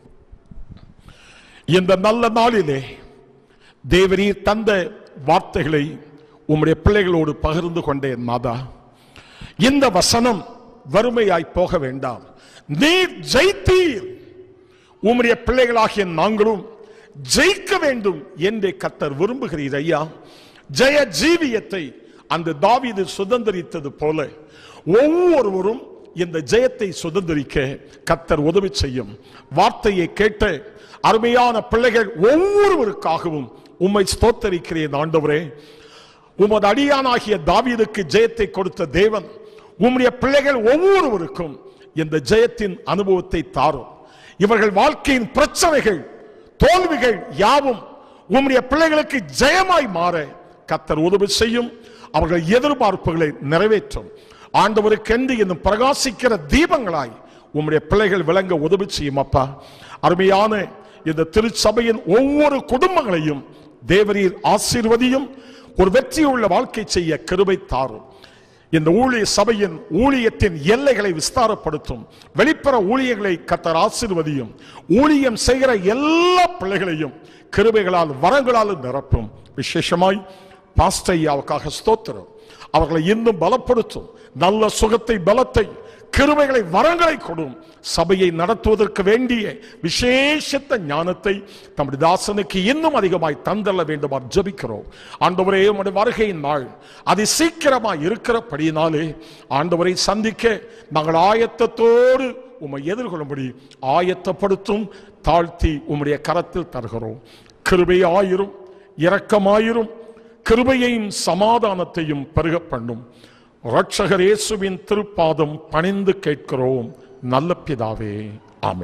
இந்த நல்ல நாளிலே தேவரீர் தந்த வார்த்தைகளை உம்முடைய பிள்ளைகளோடு பகிர்ந்து கொண்டேன் மாதா இந்த வசனம் வறுமையாய் போக வேண்டாம் நீர் ஜெயித்தீர் உம்முடைய பிள்ளைகளாகிய நாங்களும் ஜெயிக்க வேண்டும் என்றே கத்தர் விரும்புகிறீர் ஐயா ஜெய ஜீவியத்தை அந்த தாவீது சுதந்திரித்தது போல ஒவ்வொருவரும் இந்த ஜெயத்தை சுதந்திரிக்க கத்தர் உதவி செய்யும் வார்த்தையை கேட்ட அருமையான பிள்ளைகள் ஒவ்வொருவருக்காகவும் உம்மை ஸ்தோத்தரிக்கிறேன் ஆண்டவரே உமது அடியானாகிய தாவீதுக்கு ஜெயத்தை கொடுத்த தேவன் உம்முடைய பிள்ளைகள் ஒவ்வொருவருக்கும் இந்த ஜெயத்தின் அனுபவத்தை தாரும் இவர்கள் வாழ்க்கையின் பிரச்சனைகள் தோல்விகள் யாவும் உம்முடைய பிள்ளைகளுக்கு ஜெயமாய் மாற கத்தர் உதவி செய்யும் அவர்கள் எதிர்பார்ப்புகளை நிறைவேற்றும் ஆண்டவருக்கென்று இன்னும் பிரகாசிக்கிற தீபங்களாய் உம்முடைய பிள்ளைகள் விளங்க உதவி செய்யும் அப்பா அருமையான இந்த திருச்சபையின் ஒவ்வொரு குடும்பங்களையும் தேவரீர் ஆசீர்வதியும் ஒரு வெற்றியுள்ள வாழ்க்கை செய்ய கிருபை தாரும் இந்த ஊழிய சபையின் ஊழியத்தின் எல்லைகளை விஸ்தாரப்படுத்தும் வெளிப்புற ஊழியர்களை கத்தர் ஆசீர்வதியும் ஊழியம் செய்கிற எல்லா பிள்ளைகளையும் கிருபைகளால் வரங்களால் நிரப்பும் விசேஷமாய் பாஸ்டையாவுக்காக ஸ்தோத்திரம் அவர்களை இன்னும் பலப்படுத்தும் நல்ல சுகத்தை பலத்தை கிருபைகளை வரங்களை கொடும் சபையை நடத்துவதற்கு வேண்டிய விசேஷத்த ஞானத்தை தம்முடைய தாசனுக்கு இன்னும் அதிகமாய் தந்தள்ள வேண்டுமா ஜபிக்கிறோம் ஆண்டவரே உம்முடைய வருகையின் நாள் அது சீக்கிரமாய் இருக்கிறபடியினாலே ஆண்டவரை சந்திக்க நாங்கள் ஆயத்தத்தோடு உம்மை எதிர்கொள்ளும்படி ஆயத்தப்படுத்தும் தாழ்த்தி உம்முடைய கரத்தில் தருகிறோம் கிருபையாயிரும் இரக்கமாயிரும் கிருபையையும் சமாதானத்தையும் பெருக பண்ணும் இரட்சகர் இயேசுவின் திருப்பாதம் பணிந்து கேட்கிறோம் நல்ல பிதாவே